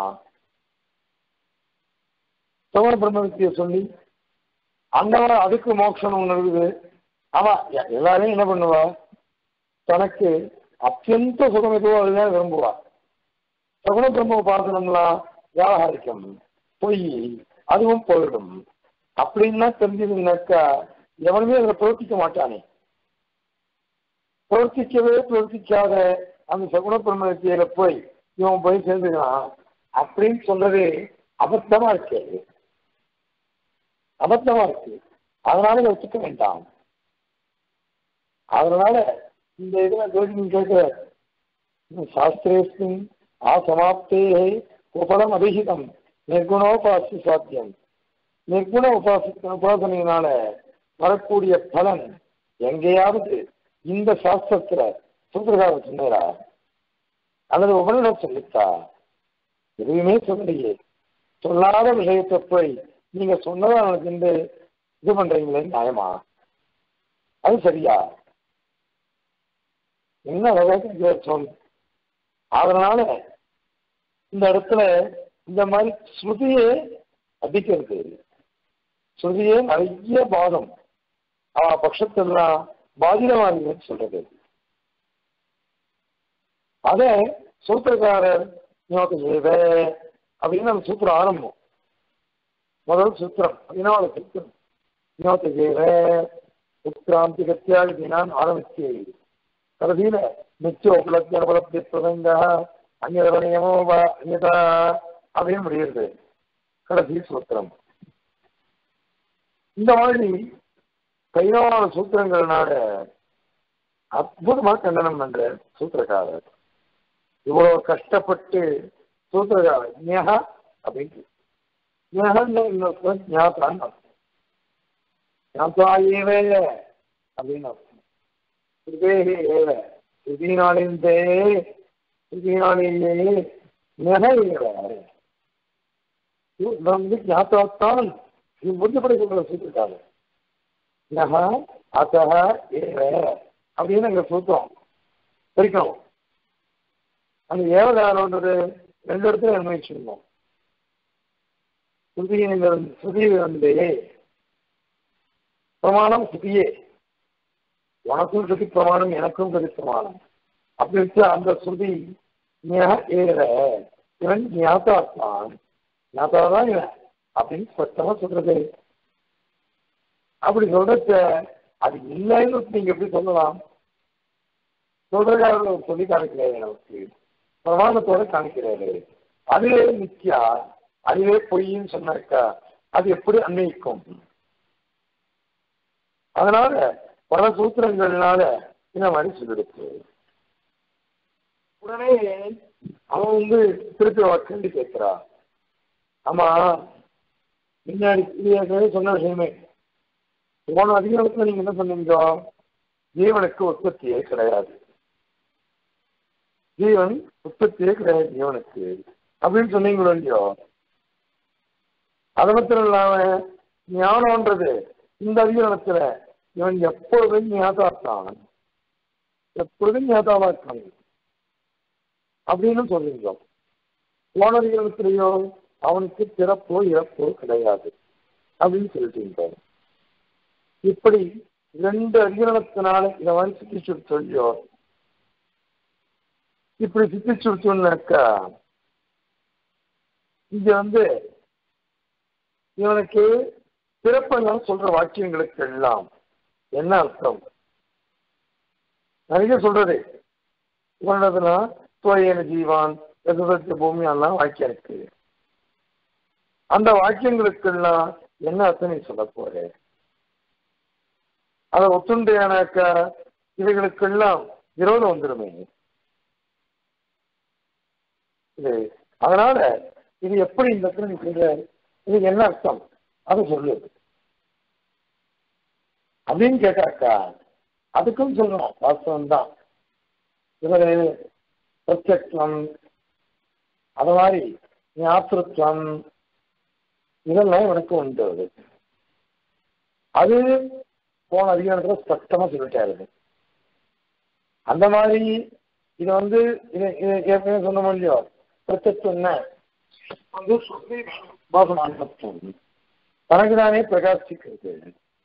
சகுண பிரம்ம வித்தியை சொல்லி அந்த அதுக்கு மோட்சம் ஒண்ணு இருக்குது ஆமா எ- எல்லாரையும் என்ன பண்ணுவா தனக்கு அத்தியந்த சுகம் எதுவோ அதுதான் விரும்புவா சகுண பிரம்ம உபாசனம்லாம் வியாபாரிக்கம் பொய் அதுவும் போயிடும் அப்படின்னா தெரிஞ்சதுன்னாக்கா எவனுமே அதில் பிரவர்த்திக்க மாட்டானே பிரவர்த்திக்கவே பிரவர்த்திக்காத அந்த சகுண பிரம்ம வித்தியில போய் இவன் போய் சேர்ந்துக்கிறான் அப்படின்னு சொல்றதே அபத்தமா இருக்கு அபத்தமா இருக்கு அதனால இதை ஒத்துக்க வேண்டாம் அதனால இந்த இதுல ஜோதிடம் கேட்கிற சாஸ்திரேஸ்மின் ஆசமாப்தே உபலம் அபிஹிதம் நிர்குணோபாசி சாத்தியம் நிர்குண உபாசி உபாசனையினால வரக்கூடிய பலன் எங்கேயாவது இந்த சாஸ்திரத்துல சூத்திரகாரர் சொன்னாரா அல்லது உபனிடம் சொல்லித்தா எதுவுமே சொல்லலையே சொல்லாத விஷயத்தை போய் நீங்க சொன்னதை எனக்கு இந்த இது பண்றீங்களே நியாயமா அது சரியா என்ன வகைக்கு சொல் அதனால இந்த இடத்துல இந்த மாதிரி ஸ்ருதியே அடிக்கிறது ஸ்ருதியே நிறைய பாதம் அவன் பட்சத்தெல்லாம் பாதிதமானதுன்னு சொல்றது அத சூத்திரக்காரர் ஞாபக செய்வ அப்படின்னு நம்ம சூத்திரம் ஆரம்பம் முதல் சூத்திரம் பதினாலு சூத்திரம் ஞாபக செய்வ உத்கிராந்தி கத்தியாகி நான் ஆரம்பிச்சு கடைசியில நித்திய உபலப்தி அனுபலப்தி பிரபங்க அந்நியமோ அந்நியதா அப்படின்னு முடியுது கடைசி சூத்திரம் இந்த மாதிரி பதினாலு சூத்திரங்கள்னால அற்புதமா கண்டனம் பண்ற சூத்திரக்காரர் இவ்வளவு கஷ்டப்பட்டு சூத்திரக்காரர் ஞா அப்படின்னு ஞான்னு இன்னொரு ஞாத்தான் அர்த்தம் ஞாத்தா ஏவே அப்படின்னு அர்த்தம் ஹிருதேஹி ஏவ ஹிருதினாலிந்தே ஹிருதினாலிந்தே ஞக ஏவ இது வந்து ஞாத்தாத்தான் இது உறுதிப்படை சொல்ற சூத்திரக்காரர் நக அத்தக ஏவ அப்படின்னு அங்க சூத்திரம் பிரிக்கணும் அந்த ஏவதாரம்ன்றது ரெண்டு இடத்துல அன்வயிச்சிருந்தோம் சுதியிலிருந்து சுதியிலிருந்து பிரமாணம் சுதியே உனக்கும் சுதி பிரமாணம் எனக்கும் சுதி பிரமாணம் அப்படின்னு அந்த சுதி ஏற இவன் ஞாத்தாத்தான் ஞாத்தாதான் இவன் அப்படின்னு ஸ்பஷ்டமா சொல்றது அப்படி சொல்றச்ச அது இல்லைன்னு நீங்க எப்படி சொல்லலாம் சொல்றதாக சொல்லி காமிக்கிறாரு நமக்கு பிரமாணத்தோட காமிக்கிறாரு அதுவே நித்யா அதுவே பொய்ன்னு சொன்னாக்கா அது எப்படி அன்வயிக்கும் அதனால பல சூத்திரங்கள்னால இந்த மாதிரி சொல்லிடுச்சு உடனே அவன் வந்து திருப்பி அவ கேள்வி கேட்கிறா ஆமா முன்னாடி இது ஏற்கனவே சொன்ன விஷயமே போன அதிகாரத்துல நீங்க என்ன சொன்னீங்க ஜீவனுக்கு உற்பத்தியே கிடையாது ஜீவன் உற்பத்தியே கிடையாது ஜீவனுக்கு அப்படின்னு சொன்னீங்களோ இல்லையோ அது மாத்திரம் இல்லாம ஞானம்ன்றது இந்த அதிகாரத்துல இவன் எப்பொழுதும் ஞாதாத்தான் எப்பொழுதும் ஞாதாவா இருக்கான் அப்படின்னு சொல்றீங்க போன அதிகாரத்திலேயோ அவனுக்கு பிறப்போ இறப்போ கிடையாது அப்படின்னு சொல்லிட்டீங்க இப்படி ரெண்டு அதிகரணத்தினால இதை மாதிரி சித்தி சொல்லியோ இப்படி சித்தி சுடுச்சோம்னாக்கா இங்க வந்து இவனுக்கு பிறப்பெல்லாம் சொல்ற வாக்கியங்களுக்கு எல்லாம் என்ன அர்த்தம் நிறைய சொல்றது இவனதுனா ஸ்வயன ஜீவான் எதிர்த்து பூமி எல்லாம் வாக்கியம் இருக்கு அந்த வாக்கியங்களுக்கெல்லாம் என்ன அர்த்தம் நீ சொல்ல போற அதை ஒத்துண்டையானாக்க இவைகளுக்கெல்லாம் விரோதம் வந்துருமே இது அதனால இது எப்படி இந்த இடத்துல நீ சொல்ற இதுக்கு என்ன அர்த்தம் அதை சொல்லு அப்படின்னு கேட்டாக்கா அதுக்கும் சொல்லணும் வாஸ்தவம் தான் இவரு பிரத்யக்ஷம் அது மாதிரி ஞாபகம் இதெல்லாம் எனக்கு உண்டு அது போன அதிகாரத்துல ஸ்பஷ்டமா சொல்லிட்டாரு அந்த மாதிரி இது வந்து இது இது ஏற்கனவே சொன்ன இல்லையோ பிரத்யக்ஷம் என்ன வந்து சொல்லி பாசமானத்துவம் தனக்குதானே பிரகாசிக்கிறது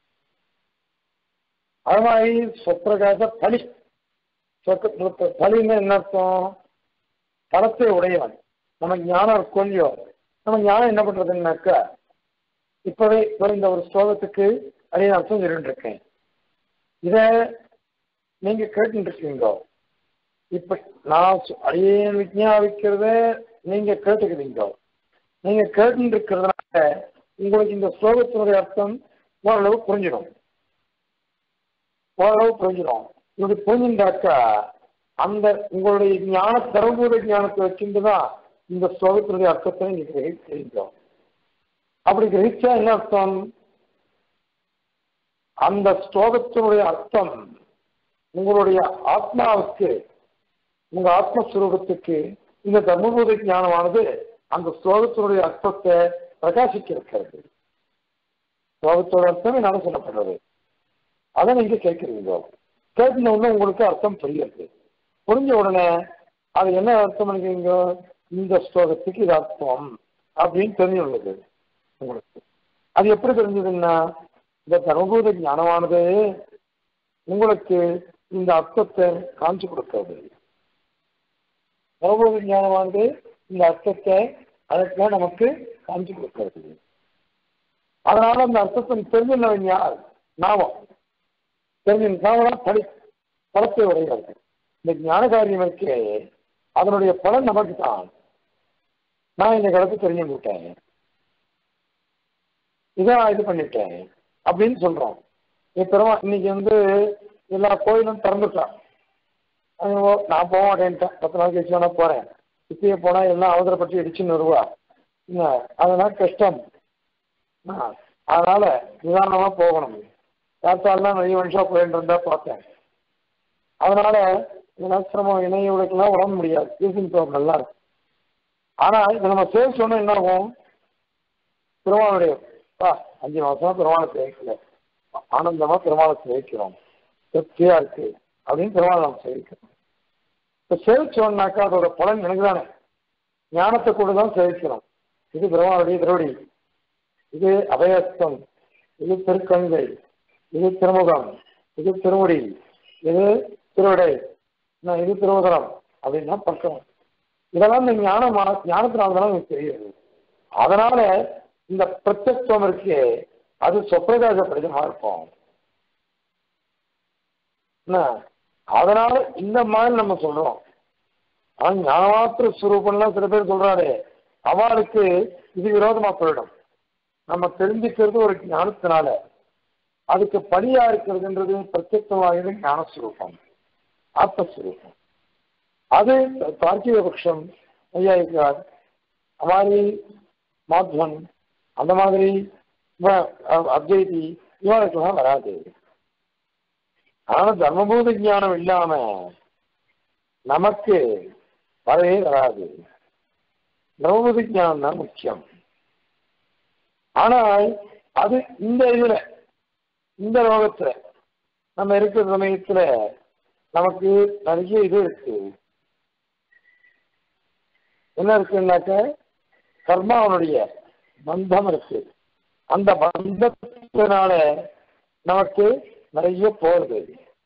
அது மாதிரி சொப்பிரகாச பலி சொக்க பலின்னு என்ன அர்த்தம் பலத்தை உடையவன் நம்ம ஞானம் இருக்கும் இல்லையோ நம்ம ஞானம் என்ன பண்றதுன்னாக்கா இப்பவே இப்போ இந்த ஒரு ஸ்லோகத்துக்கு அடைய அர்த்தம் சொல்லிட்டு இருக்கேன் இத நீங்க கேட்டு இருக்கீங்க இப்ப நான் அடியே விஜயாபிக்கிறத நீங்க கேட்டுக்கிறீங்க நீங்க கேட்டு இருக்கிறதுனால உங்களுக்கு இந்த ஸ்லோகத்தினுடைய அர்த்தம் ஓரளவு புரிஞ்சிடும் ஓரளவு புரிஞ்சிடும் இப்படி புரிஞ்சுட்டாக்கா அந்த உங்களுடைய ஞான சர்வபூத ஞானத்தை வச்சுட்டு தான் இந்த ஸ்லோகத்தினுடைய அர்த்தத்தை நீங்க கிரகிக்கிறீங்க அப்படி கிரகிச்சா என்ன அர்த்தம் அந்த ஸ்லோகத்தினுடைய அர்த்தம் உங்களுடைய ஆத்மாவுக்கு உங்க ஆத்மஸ்வரூபத்துக்கு இந்த தர்மபூத ஞானமானது அந்த ஸ்லோகத்தினுடைய அர்த்தத்தை பிரகாசிக்க இருக்கிறது ஸ்லோகத்தோட அர்த்தம் என்னால சொல்லப்படுறது அதை நீங்க கேட்கிறீங்க கேட்கின உடனே உங்களுக்கு அர்த்தம் புரியுது புரிஞ்ச உடனே அது என்ன அர்த்தம் பண்ணிக்கிறீங்க இந்த ஸ்லோகத்துக்கு இது அர்த்தம் அப்படின்னு தெரிஞ்சுள்ளது உங்களுக்கு அது எப்படி தெரிஞ்சதுன்னா இந்த தர்மபூத ஞானமானது உங்களுக்கு இந்த அர்த்தத்தை காமிச்சு கொடுக்கிறது தர்மபூத ஞானமானது இந்த அர்த்தத்தை அதற்கு நமக்கு காமிச்சு கொடுக்கிறது அதனால அந்த அர்த்தத்தை தெரிஞ்சுள்ளவன் யார் நாமம் தெரிஞ்ச நாம படி பலத்தை உடையவர்கள் இந்த ஞான காரியம் இருக்கே அதனுடைய பலன் நமக்கு தான் நான் இந்த கருத்து தெரிஞ்சு விட்டேன் இதை நான் இது பண்ணிட்டேன் அப்படின்னு சொல்றோம் பெருமா இன்னைக்கு வந்து எல்லா கோயிலும் திறந்துட்டான் நான் போக மாட்டேன்ட்டேன் பத்து நாள் கழிச்சு வேணா போறேன் இப்பயே போனா எல்லாம் அவசரப்பட்டு இடிச்சுன்னு வருவா என்ன அதெல்லாம் கஷ்டம் அதனால நிதானமா போகணும் காத்தாலாம் நிறைய மனுஷா போயிட்டு இருந்தா பார்த்தேன் அதனால இதெல்லாம் சிரமம் இணையவளுக்கெல்லாம் உடம்பு முடியாது யூசிங் ப்ராப்ளம் எல்லாம் இருக்கு ஆனா இதை நம்ம சேவ் சொன்னா என்ன ஆகும் திருவாளுடைய அஞ்சு மாசமா பெருமாளை சேவிக்கல ஆனந்தமா பெருமாளை சேவிக்கிறோம் திருப்தியா இருக்கு அப்படின்னு பெருமாளை நம்ம சேவிக்கிறோம் இப்ப சேவிச்சோம்னாக்கா அதோட பலன் எனக்கு தானே ஞானத்தை கூட தான் சேவிக்கிறோம் இது பெருமாளுடைய திருவடி இது அபயஸ்தம் இது திருக்கங்கை இது திருமுகம் இது திருமுடி இது திருவிடை இது திருவதரம் அப்படின்னா பக்கம் இதெல்லாம் இந்த ஞானம் ஞானத்தினால தான் எனக்கு தெரியுது அதனால இந்த பிரத்யத்துவம் இருக்கு அது சொப்பிரகாச பிரஜமா இருக்கும் அதனால இந்த மாதிரி நம்ம சொல்றோம் ஆனா ஞானமாத்திர சுரூபம்லாம் சில பேர் சொல்றாரு அவளுக்கு இது விரோதமா போயிடும் நம்ம தெரிஞ்சுக்கிறது ஒரு ஞானத்தினால அதுக்கு பலியா இருக்கிறதுன்றது பிரத்யேகமாக ஞானஸ்வரூபம் ஆத்மஸ்வரூபம் அது தார்க்கிக பட்சம் ஐயாயிக்கார் மாதிரி மாத்வன் அந்த மாதிரி அத்வைதி இவனுக்கெல்லாம் வராது ஆனா தர்மபூத ஞானம் இல்லாம நமக்கு வரவே வராது தர்மபூத ஞானம் தான் முக்கியம் ஆனால் அது இந்த இதுல இந்த லோகத்துல நம்ம இருக்கிற சமயத்துல நமக்கு நிறைய இது இருக்கு என்ன இருக்குன்னாக்க கர்மாவனுடைய பந்தம் இருக்கு அந்த பந்தத்தினால நமக்கு நிறைய போகுது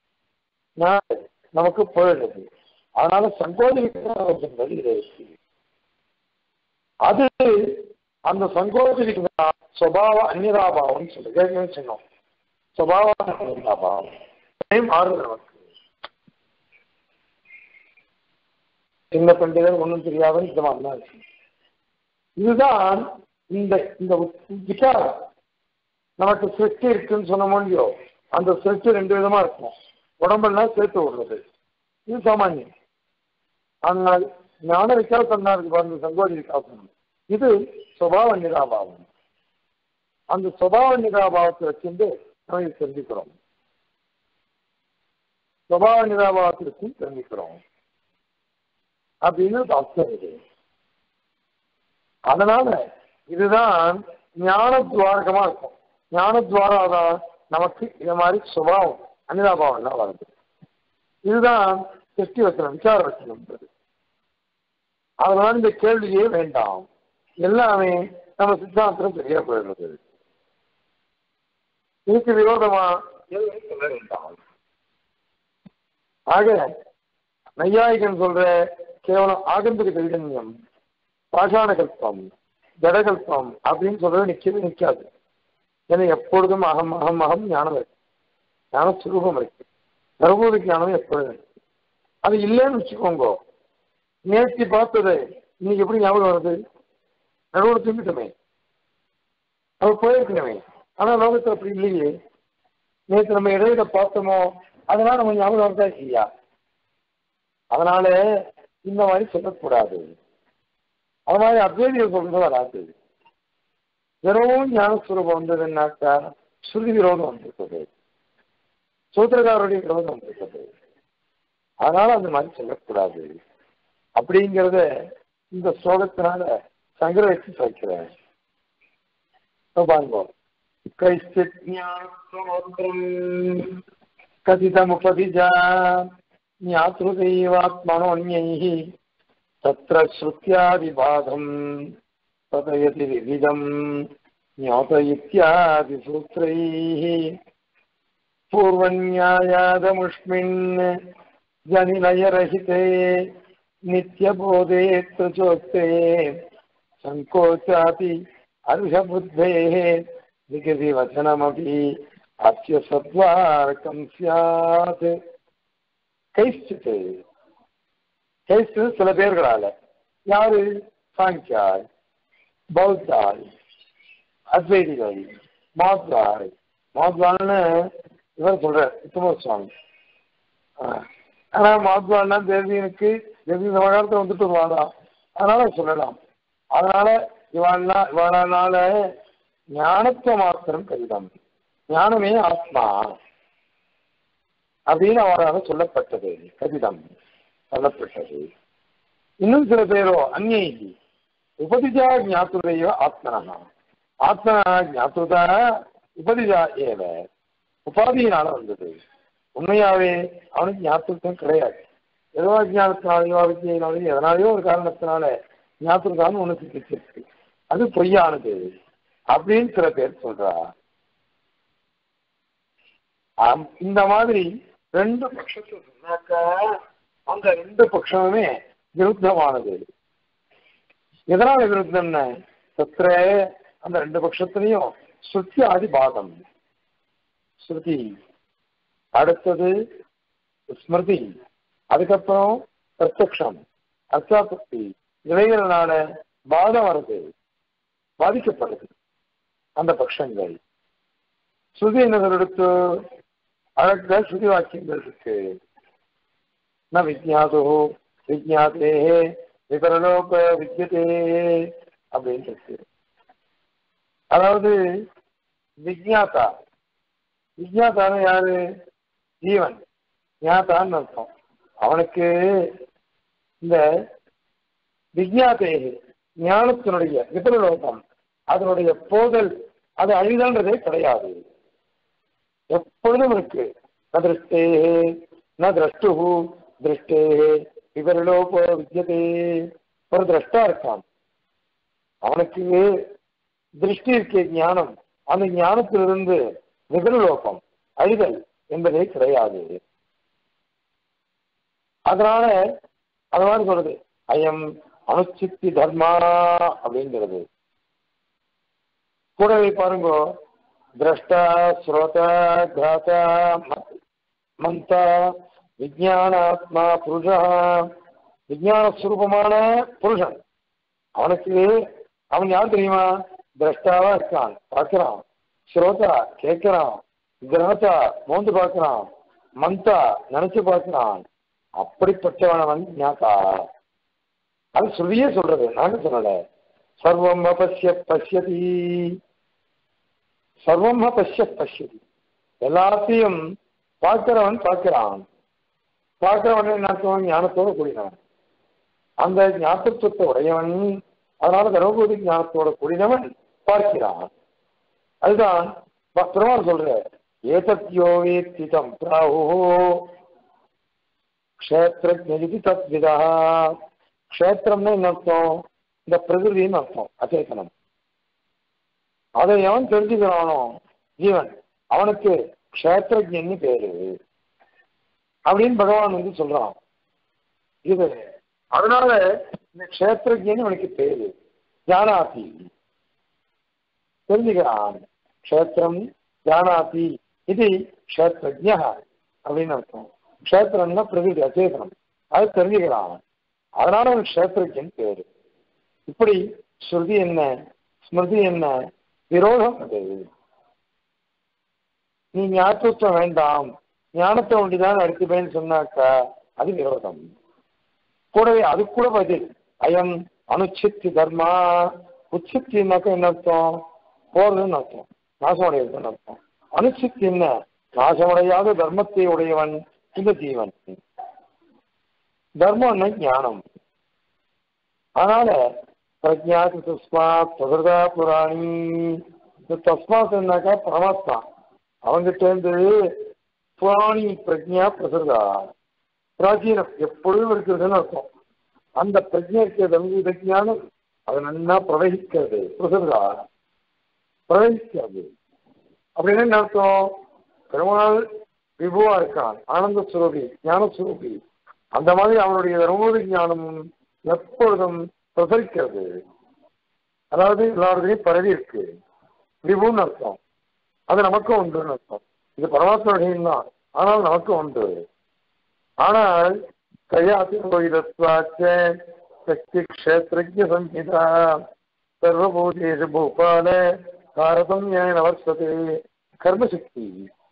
நமக்கு போயிடுது அதனால சங்கோதிக்கிறது இருக்கு அது அந்த சங்கோதிக்கு சுவாவ அந்நிதாபாவம் சொல்லி ஏற்கனவே சொன்னோம் சுவாவ அந்நிதாபாவம் மாறுது நமக்கு சின்ன பண்டிகை ஒன்றும் தெரியாத இந்த மாதிரி தான் இருக்கு இதுதான் இந்த இந்த விசாரம் நமக்கு சிருஷ்டி இருக்குன்னு சொன்ன முடியோ அந்த சிருஷ்டி ரெண்டு விதமா இருக்கும் உடம்பெல்லாம் சேர்த்து விடுறது இது சாமானியம் ஆனால் ஞான விசாரம் இருக்கு பாருங்க சங்கோதி விசாசனம் இது சுபாவ நிராபாவம் அந்த சுபாவ நிராபாவத்தை வச்சிருந்து நம்ம இது தெரிஞ்சுக்கிறோம் சுபாவ நிராபாவத்திற்கும் தெரிஞ்சுக்கிறோம் அப்படின்னு அர்த்தம் இது அதனால இதுதான் ஞான துவாரகமா இருக்கும் ஞான துவாராதான் நமக்கு இது மாதிரி சுபாவம் அனிதாபாவம் எல்லாம் வருது இதுதான் திருஷ்டி வச்சனம் விசார வச்சனம் அதனால இந்த கேள்வியே வேண்டாம் எல்லாமே நம்ம சித்தாந்தம் சரியா போயிடுறது இதுக்கு விரோதமா எதுவும் சொல்ல வேண்டாம் ஆக நையாயிகன் சொல்ற கேவலம் ஆகந்திக கைதன்யம் பாஷாண கல்பம் ஜடகல்பம் அப்படின்னு சொல்றது நிக்கவே நிக்காது ஏன்னா எப்பொழுதும் அகம் அகம் அகம் ஞானம் இருக்கு ஞான சுரூபம் இருக்கு சர்வோத ஞானம் எப்பொழுதும் இருக்கு அது இல்லைன்னு வச்சுக்கோங்க நேற்று பார்த்தது இன்னைக்கு எப்படி ஞாபகம் வருது நடுவில் திரும்பிட்டோமே அது போயிருக்கணுமே ஆனா லோகத்தில் அப்படி இல்லையே நேற்று நம்ம இடையில பார்த்தோமோ அதனால நம்ம ஞாபகம் வருதா இல்லையா அதனால இந்த மாதிரி சொல்லக்கூடாது அது மாதிரி அத்வைதிகள் சொல்றது வராது வெறும் ஞானஸ்வரூபம் வந்ததுன்னாக்கா ஸ்ருதி விரோதம் வந்திருக்குது சூத்திரக்காரருடைய விரோதம் வந்திருக்குது அதனால அந்த மாதிரி சொல்லக்கூடாது அப்படிங்கிறத இந்த ஸ்லோகத்தினால சங்கரவச்சு வைக்கிறேன் பாருங்க கைஸ்தித் ஞானஸ்வரோத்திரம் கதிதமுபதிஜா ज्ञातृदैवात्मनोऽन्यैः तत्र श्रुत्यादिबाधम् तदयति विविधम् ज्ञात इत्यादिसूत्रैः पूर्वन्यायादमुष्मिन् जनिलयरहिते नित्यबोधे चोक्ते सङ्कोचाति अर्हबुद्धेः विगतिवचनमपि अस्य सद्वारकं स्यात् கைஸ்டித்து கைஸ்டு சில பேர்களால யாரு சாங்கியாய் பௌத்தாய் அத்வைதிகள் மாத்வாய் மாத்வான்னு இவர் சொல்ற உத்தம சுவாமி ஆனா மாத்வான்னா தேவியனுக்கு தேவி விவகாரத்தை வந்துட்டு வருவாடா அதனால சொல்லலாம் அதனால இவாள்னா இவாளனால ஞானத்துவ மாத்திரம் கருதம் ஞானமே ஆத்மா அப்படின்னு அவரால் சொல்லப்பட்டது கதிதம் சொல்லப்பட்டது இன்னும் சில பேரோ அந்நேகி உபதிஜா ஜாத்துரையோ ஆத்மனா ஆத்மனா ஜாத்துதா உபதிஜா ஏவ உபாதியினால வந்தது உண்மையாவே அவனுக்கு ஞாபகம் கிடையாது ஏதோ அஜானத்தினாலேயோ அவித்தியினாலேயோ எதனாலேயோ ஒரு காரணத்தினால ஞாபகம் ஒன்று சிக்கிச்சிருக்கு அது பொய்யானது அப்படின்னு சில பேர் சொல்றா இந்த மாதிரி ரெண்டு பட்சத்தை சொன்னாக்கா அந்த ரெண்டு பட்சமுமே விருத்தமானது எதனால விருத்தம்னு சத்திர அந்த ரெண்டு பட்சத்திலையும் ஸ்ருதி ஆதிபாதம் ஸ்ருதி அடுத்தது ஸ்மிருதி அதுக்கப்புறம் பிரத்யக்ஷம் அர்த்தாபக்தி இவைகளினால பாதம் வருது பாதிக்கப்படுது அந்த பட்சங்கள் ஸ்ருதி என்ன எடுத்து அழக ஸ்ருதி வாக்கியங்கள் இருக்கு ந விஜாதோ விஜாதே விபரலோக வித்தியதே அப்படின்னு இருக்கு அதாவது விஜாதா விஜாதான யாரு ஜீவன் ஞாதான்னு அர்த்தம் அவனுக்கு இந்த விஜாதே ஞானத்தினுடைய விபரலோகம் அதனுடைய போதல் அது அழிதல்ன்றதே கிடையாது எப்பொழுதும் இருக்கு ந திருஷ்டே ந திரஷ்டு திருஷ்டே விவரலோபோ வித்தியதே ஒரு திரஷ்டா இருக்கான் அவனுக்கு திருஷ்டி இருக்கே ஞானம் அந்த ஞானத்திலிருந்து விகரலோகம் அழிதல் என்பதே கிடையாது அதனால அது மாதிரி சொல்றது அயம் அனுச்சித்தி தர்மா அப்படிங்கிறது கூடவே பாருங்க திரஷ்டா ஸ்ரோதா கிராதா மந்தா விஜயானாத்மா புருஷா விஞ்ஞான சுரூபமான புருஷன் அவனுக்கு அவன் யார் தெரியுமா திரஷ்டாவா இருக்கான் பார்க்கிறான் ஸ்ரோதா கேட்கிறான் கிரகத்தா மோந்து பார்க்கிறான் மந்தா நினைச்சு பார்க்கிறான் அப்படிப்பட்டவன் அவன் ஞாகா அது சொல்லியே சொல்றது நாங்க சொல்லல சர்வம் பசிய பசியதி சர்வம் பசிய பசியதி எல்லாத்தையும் பார்க்கிறவன் பார்க்கிறான் பார்க்கிறவன் என்ன அர்த்தம்? ஞானத்தோட கூடினவன் அந்த ஞாபகத்துவத்தை உடையவன் அதனால தர்மபூதி ஞானத்தோட கூடினவன் பார்க்கிறான் அதுதான் ப- பெருமாள் சொல்ற ஏதத்யோ வேத்திதம் பிராஹோ க்ஷேத்திரஜி தத்விதா க்ஷேத்திரம்னா என்ன அர்த்தம் இந்த பிரகிருதின்னு அர்த்தம் அச்சேதனம் அதை எவன் தெரிஞ்சுக்கிறானோ ஜீவன் அவனுக்கு க்ஷேத்திரஜன்னு பேரு அப்படின்னு பகவான் வந்து சொல்றான் இது அதனால இந்த க்ஷேத்திரஜன்னு அவனுக்கு பேரு ஜானாதி தெரிஞ்சுக்கிறான் க்ஷேத்திரம் ஜானாதி இது க்ஷேத்திரஜ அப்படின்னு அர்த்தம் க்ஷேத்திரம்னா பிரகிருதி அச்சேதனம் அது தெரிஞ்சுக்கிறான் அதனால அவன் க்ஷேத்திரஜன் பேரு இப்படி ஸ்ருதி என்ன ஸ்மிருதி என்ன விரோதம் அது நீ ஞாபகத்துவம் வேண்டாம் ஞானத்தை ஒண்டிதான் எடுத்துப்பேன்னு சொன்னாக்கா அது விரோதம் கூடவே அது கூட பதில் அயம் அனுச்சித்தி தர்மா உச்சித்தின்னாக்கா என்ன அர்த்தம் போறதுன்னு அர்த்தம் நாசமடைவதுன்னு அர்த்தம் அனுச்சித்தி என்ன நாசமடையாத தர்மத்தை உடையவன் இந்த ஜீவன் தர்மம்னா ஞானம் அதனால பிரஜாதி தஸ்மாத் பிரகிருதா புராணி இந்த தஸ்மாத் என்னக்கா பரமாத்மா அவங்கிட்ட இருந்து புராணி பிரஜா பிரகிருதா பிராச்சீனம் எப்பொழுதும் இருக்கிறதுன்னு அர்த்தம் அந்த பிரஜை இருக்கிறது இந்த ஞானம் அது நன்னா பிரவகிக்கிறது பிரகிருதா பிரவகிக்கிறது அப்படின்னு என்ன அர்த்தம் பெருமாள் விபுவா இருக்கான் ஆனந்த சுரூபி ஞான சுரூபி அந்த மாதிரி அவனுடைய தர்மபோதி ஞானம் எப்பொழுதும் பிரசரிக்கிறது அதாவது எல்லாருடையும் பரவி இருக்கு விபுன்னு அர்த்தம் அது நமக்கும் உண்டுன்னு அர்த்தம் இது பரமாத்மனுடைய தான் ஆனால் நமக்கும் உண்டு ஆனால் கயாதிரோகிதத்வாச்ச சக்தி க்ஷேத்திரஜ சம்ஹிதா சர்வபூதேஷு பூபால தாரதமியேன வர்த்ததே கர்மசக்தி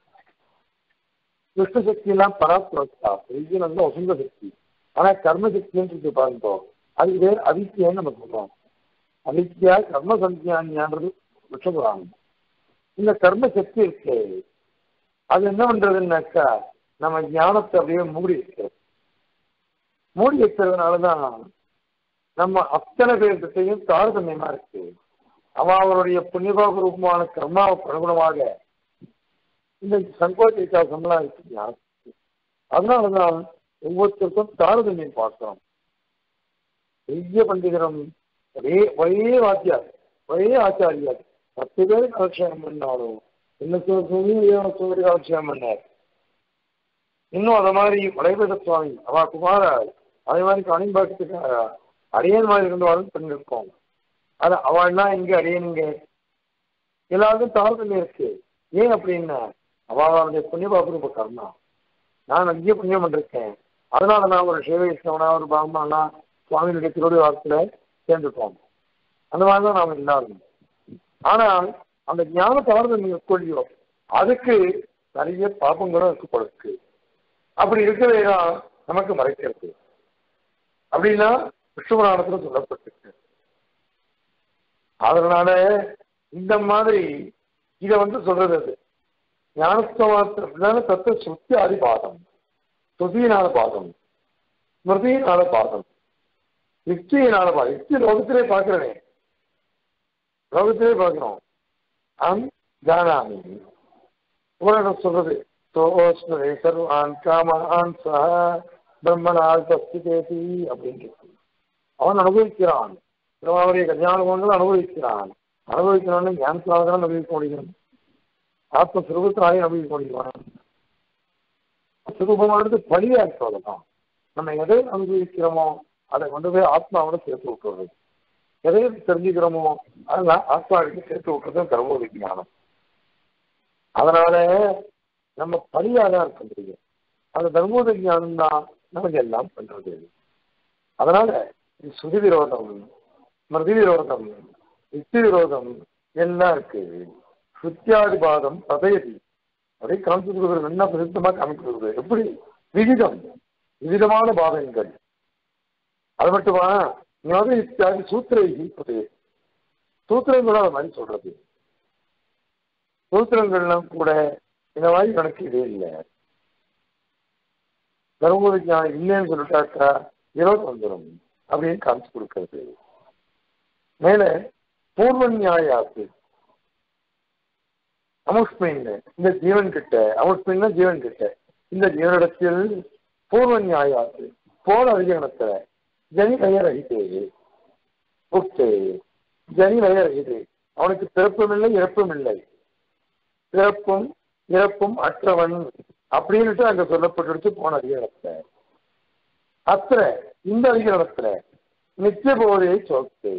துஷ்ட சக்தி எல்லாம் பராத்மகா பெரிய நல்ல வசந்த சக்தி ஆனா கர்மசக்தின்னு இருக்கு பாருங்க அது பேர் அவித்தியன்னு நம்ம சொல்றோம் அவித்யா கர்ம சஞ்ஞானியான்றது விஷபுராணம் இந்த கர்ம சக்தி இருக்கு அது என்ன பண்றதுன்னாக்கா நம்ம ஞானத்தை அப்படியே மூடி வைக்கிறது மூடி வைக்கிறதுனாலதான் நம்ம அத்தனை பேர்கிட்டையும் தாரதமியமா இருக்கு அவன் அவருடைய புண்ணியபாப ரூபமான கர்மாவுக்கு அனுகுணமாக இந்த சங்கோச்ச வித்தியாசம்லாம் இருக்கு ஞானத்துக்கு அதனாலதான் ஒவ்வொருத்தருக்கும் தாரதமியம் பார்க்கிறோம் பெரிய பண்டிதரம் ஒரே ஒரே வாத்தியார் ஒரே ஆச்சாரியார் பத்து பேர் கலட்சேபம் பண்ணாலும் என்ன சொல்லி சொல்லி கலட்சேபம் பண்ணார் இன்னும் அத மாதிரி வளைபேத சுவாமி அவா குமாரா அதே மாதிரி கணிம்பாக்கத்துக்கு அரியன் மாதிரி இருந்தவாலும் பண்ணிருக்கோம் அது அவள்லாம் இங்க அரியனுங்க எல்லாருக்கும் தாரதமியம் இருக்கு ஏன் அப்படின்னா அவளுடைய புண்ணியபாபு கர்மா நான் நிறைய புண்ணியம் பண்ணிருக்கேன் அதனால நான் ஒரு சிவ வைஷ்ணவனா ஒரு பாமனா சுவாமியினுடைய திருவடி வாரத்துல சேர்ந்துட்டோம் அந்த மாதிரி தான் நாம எல்லாரும் ஆனால் அந்த ஞான தாரதமியம் உட்கொள்ளியோ அதுக்கு நிறைய பாபங்களும் இருக்கு போல இருக்கு அப்படி இருக்கவே தான் நமக்கு மறைக்கிறது அப்படின்னா விஷ்ணுபுராணத்துல சொல்லப்பட்டிருக்கு அதனால இந்த மாதிரி இத வந்து சொல்றது அது ஞானஸ்தவத்தினால தத்துவ சுத்தி அதிபாதம் ஸ்ருதியினால பாதம் ஸ்மிருதியினால பாதம் யுக்தியினால பாதம் யுக்தி லோகத்திலே பார்க்கிறனே லோகத்திலே பார்க்கிறோம் அம் ஜானாமி உபநிடம் சொல்றது தோஸ்மரே சர்வான் காமான் சஹ பிரம்மனால் தஸ்திதேதி அப்படின்னு அவன் அனுபவிக்கிறான் திருமாவளிய கல்யாண குணங்கள் அனுபவிக்கிறான் அனுபவிக்கிறான்னு ஞானத்தினால தான் அனுபவிக்க முடியும் ஆத்ம சுரூபத்தினாலே அனுபவிக்க முடியும் சுரூபமானது பழியா இருக்கிறதுதான் நம்ம எதை அனுபவிக்கிறோமோ அதை கொண்டு போய் ஆத்மாவோட சேர்த்து விட்டுறது எதை தெரிஞ்சுக்கிறோமோ அதெல்லாம் ஆத்மாவுக்கு சேர்த்து விட்டுறது கர்ம ஞானம் அதனால நம்ம பழியாக தான் இருக்க முடியும் அந்த தர்மோத ஞானம் தான் நமக்கு எல்லாம் பண்றது அதனால இது சுதி விரோதம் ஸ்மிருதி விரோதம் யுக்தி விரோதம் எல்லாம் இருக்கு சுத்தியாதிபாதம் பதயதி அப்படியே காமிச்சு கொடுக்குறது என்ன பிரசித்தமா காமிச்சு கொடுக்குறது எப்படி விகிதம் விவிதமான பாதங்கள் அது மட்டுமா ஞாபக இத்தியாதி சூத்திர பதயதி சூத்திரங்களும் அது மாதிரி சொல்றது சூத்திரங்கள்லாம் கூட இந்த மாதிரி கணக்கு இதே இல்லை தர்மபுரி ஞானம் இல்லைன்னு சொல்லிட்டாக்கா விரோதம் வந்துடும் அப்படின்னு காமிச்சு கொடுக்கறது மேல பூர்வ நியாயாத்து அமுஷ்மின் இந்த ஜீவன் கிட்ட அமுஷ்மின்னா ஜீவன் கிட்ட இந்த ஜீவனிடத்தில் பூர்வ நியாயாத்து போல அதிகரணத்துல ஜனி லயரகிதே உக்தே ஜனி லயரகிதே அவனுக்கு பிறப்பும் இல்லை இறப்பும் இல்லை பிறப்பும் இறப்பும் அற்றவன் அப்படின்னுட்டு அங்க சொல்லப்பட்டு போன அதிகாரத்துல அத்த இந்த அதிகாரத்துல நித்திய போதையை சொத்து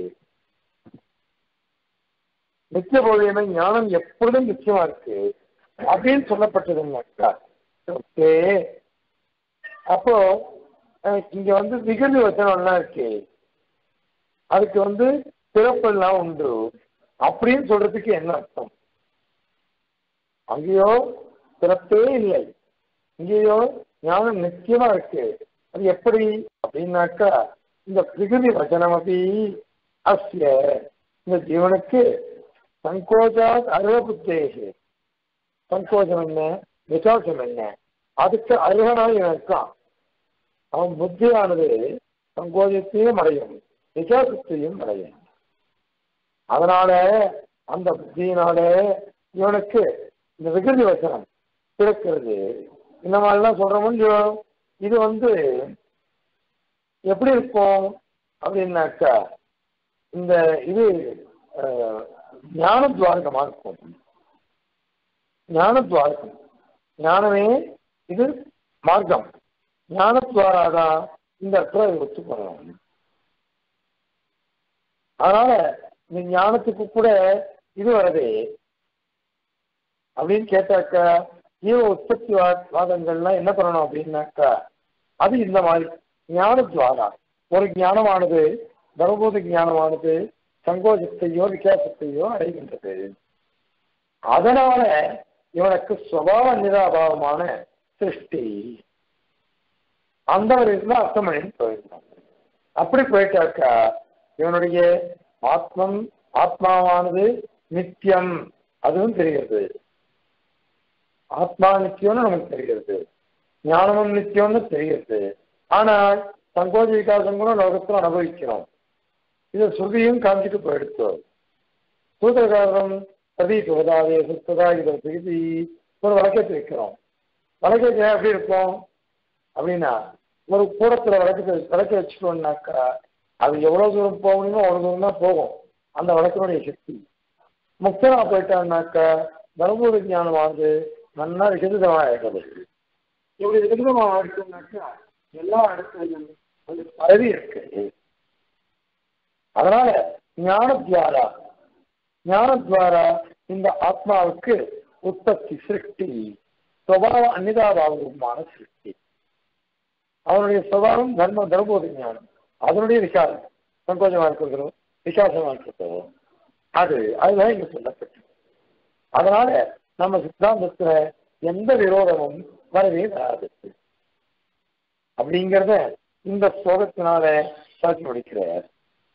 நித்திய போதையின ஞானம் எப்பொழுதும் நிச்சயமா இருக்கு அப்படின்னு சொல்லப்பட்டதுன்னாக்கா ஓகே அப்போ அஹ், இங்க வந்து விகதி வச்சனம்லாம் இருக்கு அதுக்கு வந்து பிறப்பெல்லாம் உண்டு அப்படின்னு சொல்றதுக்கு என்ன அர்த்தம் அங்கேயோ பிறப்பே இல்லை இங்கேயோ ஞானம் நிச்சயமா இருக்கு அது எப்படி அப்படின்னாக்கா இந்த பிரிகுதி வச்சனம் அப்படி அஸ்ய இந்த ஜீவனுக்கு சங்கோஜாத் அருவபுத்தேகே சங்கோஜம் என்ன விசாசம் என்ன அதுக்கு அருகனாய் இவன் இருக்கான் அவன் புத்தியானது சங்கோஜத்தையும் அடையும் விசாசத்தையும் அடையும் அதனால அந்த புத்தியினால இவனுக்கு இந்த விகிருதி வசனம் பிறக்கிறது இந்த மாதிரிலாம் சொல்றோம் இல்லையோ இது வந்து எப்படி இருக்கும் அப்படின்னாக்கா இந்த இது அஹ், ஞான துவாரகமா இருக்கும் ஞான துவாரகம் ஞானமே இது மார்க்கம் ஞானத்வாராதான் இந்த இடத்துல இது ஒத்துக்கணும் அதனால இந்த ஞானத்துக்கு கூட இது வருது அப்படின்னு கேட்டாக்கா ஜீவ உற்பத்தி வா- வாதங்கள்லாம் என்ன பண்ணணும் அப்படின்னாக்கா அது இந்த மாதிரி ஞானத்வாரா ஒரு ஞானமானது தர்மபோத ஞானமானது சங்கோஜத்தையோ விகாசத்தையோ அடைகின்றது அதனால இவனுக்கு சுவாவ நிராபாவமான சிருஷ்டி அந்த ஒரு இதுல அர்த்தம் பண்ணிட்டு போயிருந்தான் அப்படி போயிட்டாக்கா இவனுடைய ஆத்மம் ஆத்மாவானது நித்தியம் அதுவும் தெரிகிறது ஆத்மா நித்தியம்னு நமக்கு தெரிகிறது ஞானமும் நித்தியம்னு தெரிகிறது ஆனால் சங்கோஜ விகாசம் கூட லோகத்தில் அனுபவிக்கிறோம் இது ஸ்ருதியும் காமிச்சிட்டு போயிடுச்சு சூத்திரகாரன் பிரதி சுகதாவே சுத்ததா இதை திருப்பி ஒரு வழக்கத்தை வைக்கிறோம் வழக்கத்தை எப்படி இருக்கும் அப்படின்னா ஒரு கூடத்துல வழக்கத்தை விளக்க வச்சுட்டோம்னாக்கா அது எவ்வளவு தூரம் போகணுமோ அவ்வளவு தூரம் தான் போகும் அந்த வழக்கினுடைய சக்தி முக்தனா போயிட்டான்னாக்கா தர்மபுர ஞானமானது நல்லா விகிதமாக ஆயிடுறது இப்படி விகிதமாக ஆயிடுச்சுனாக்கா எல்லா இடத்துலையும் அது பரவி இருக்கு அதனால ஞானத்வாரா ஞானத்வாரா இந்த ஆத்மாவுக்கு உற்பத்தி சிருஷ்டி சுவாவ அந்நிதாபாவமான சிருஷ்டி அவனுடைய சுபாவம் தர்ம தர்மபோத ஞானம் அதனுடைய விசாரம் சங்கோஜமா இருக்கிறதோ விசாசமா இருக்கிறதோ அது அதுதான் இங்க சொல்லப்பட்டது அதனால நம்ம சித்தாந்தத்துல எந்த விரோதமும் வரவே வராது அப்படிங்கிறத இந்த ஸ்லோகத்தினால சாட்சி முடிக்கிறார்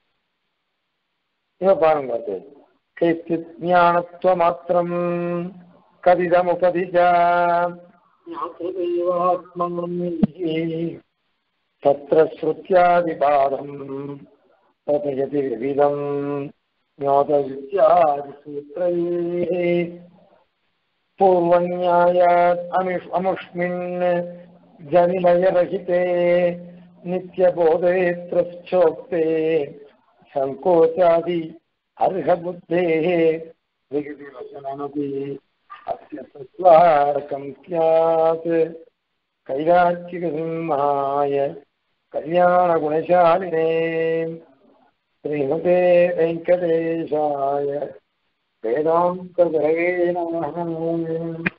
இவ பாருங்க அது கேச்சித் ஞானத்துவ மாத்திரம் கதிதமுபதிஜா तत्र श्रुत्यादिपादम् तथयति विविधम् ज्ञोतविद्यादिसूत्रैः पूर्वन्यायात् अमिष् अमुष्मिन् जनिमयरहिते नित्यबोधेत्रश्चोक्ते सङ्कोचादि अर्हबुद्धेः विगतिवचनमपि अस्य सत्वारकं स्यात् कैराचिकसिंहाय कल्याणगुणशालिने श्रीमते वेङ्कटेशाय वेदान्तगुरवे नमः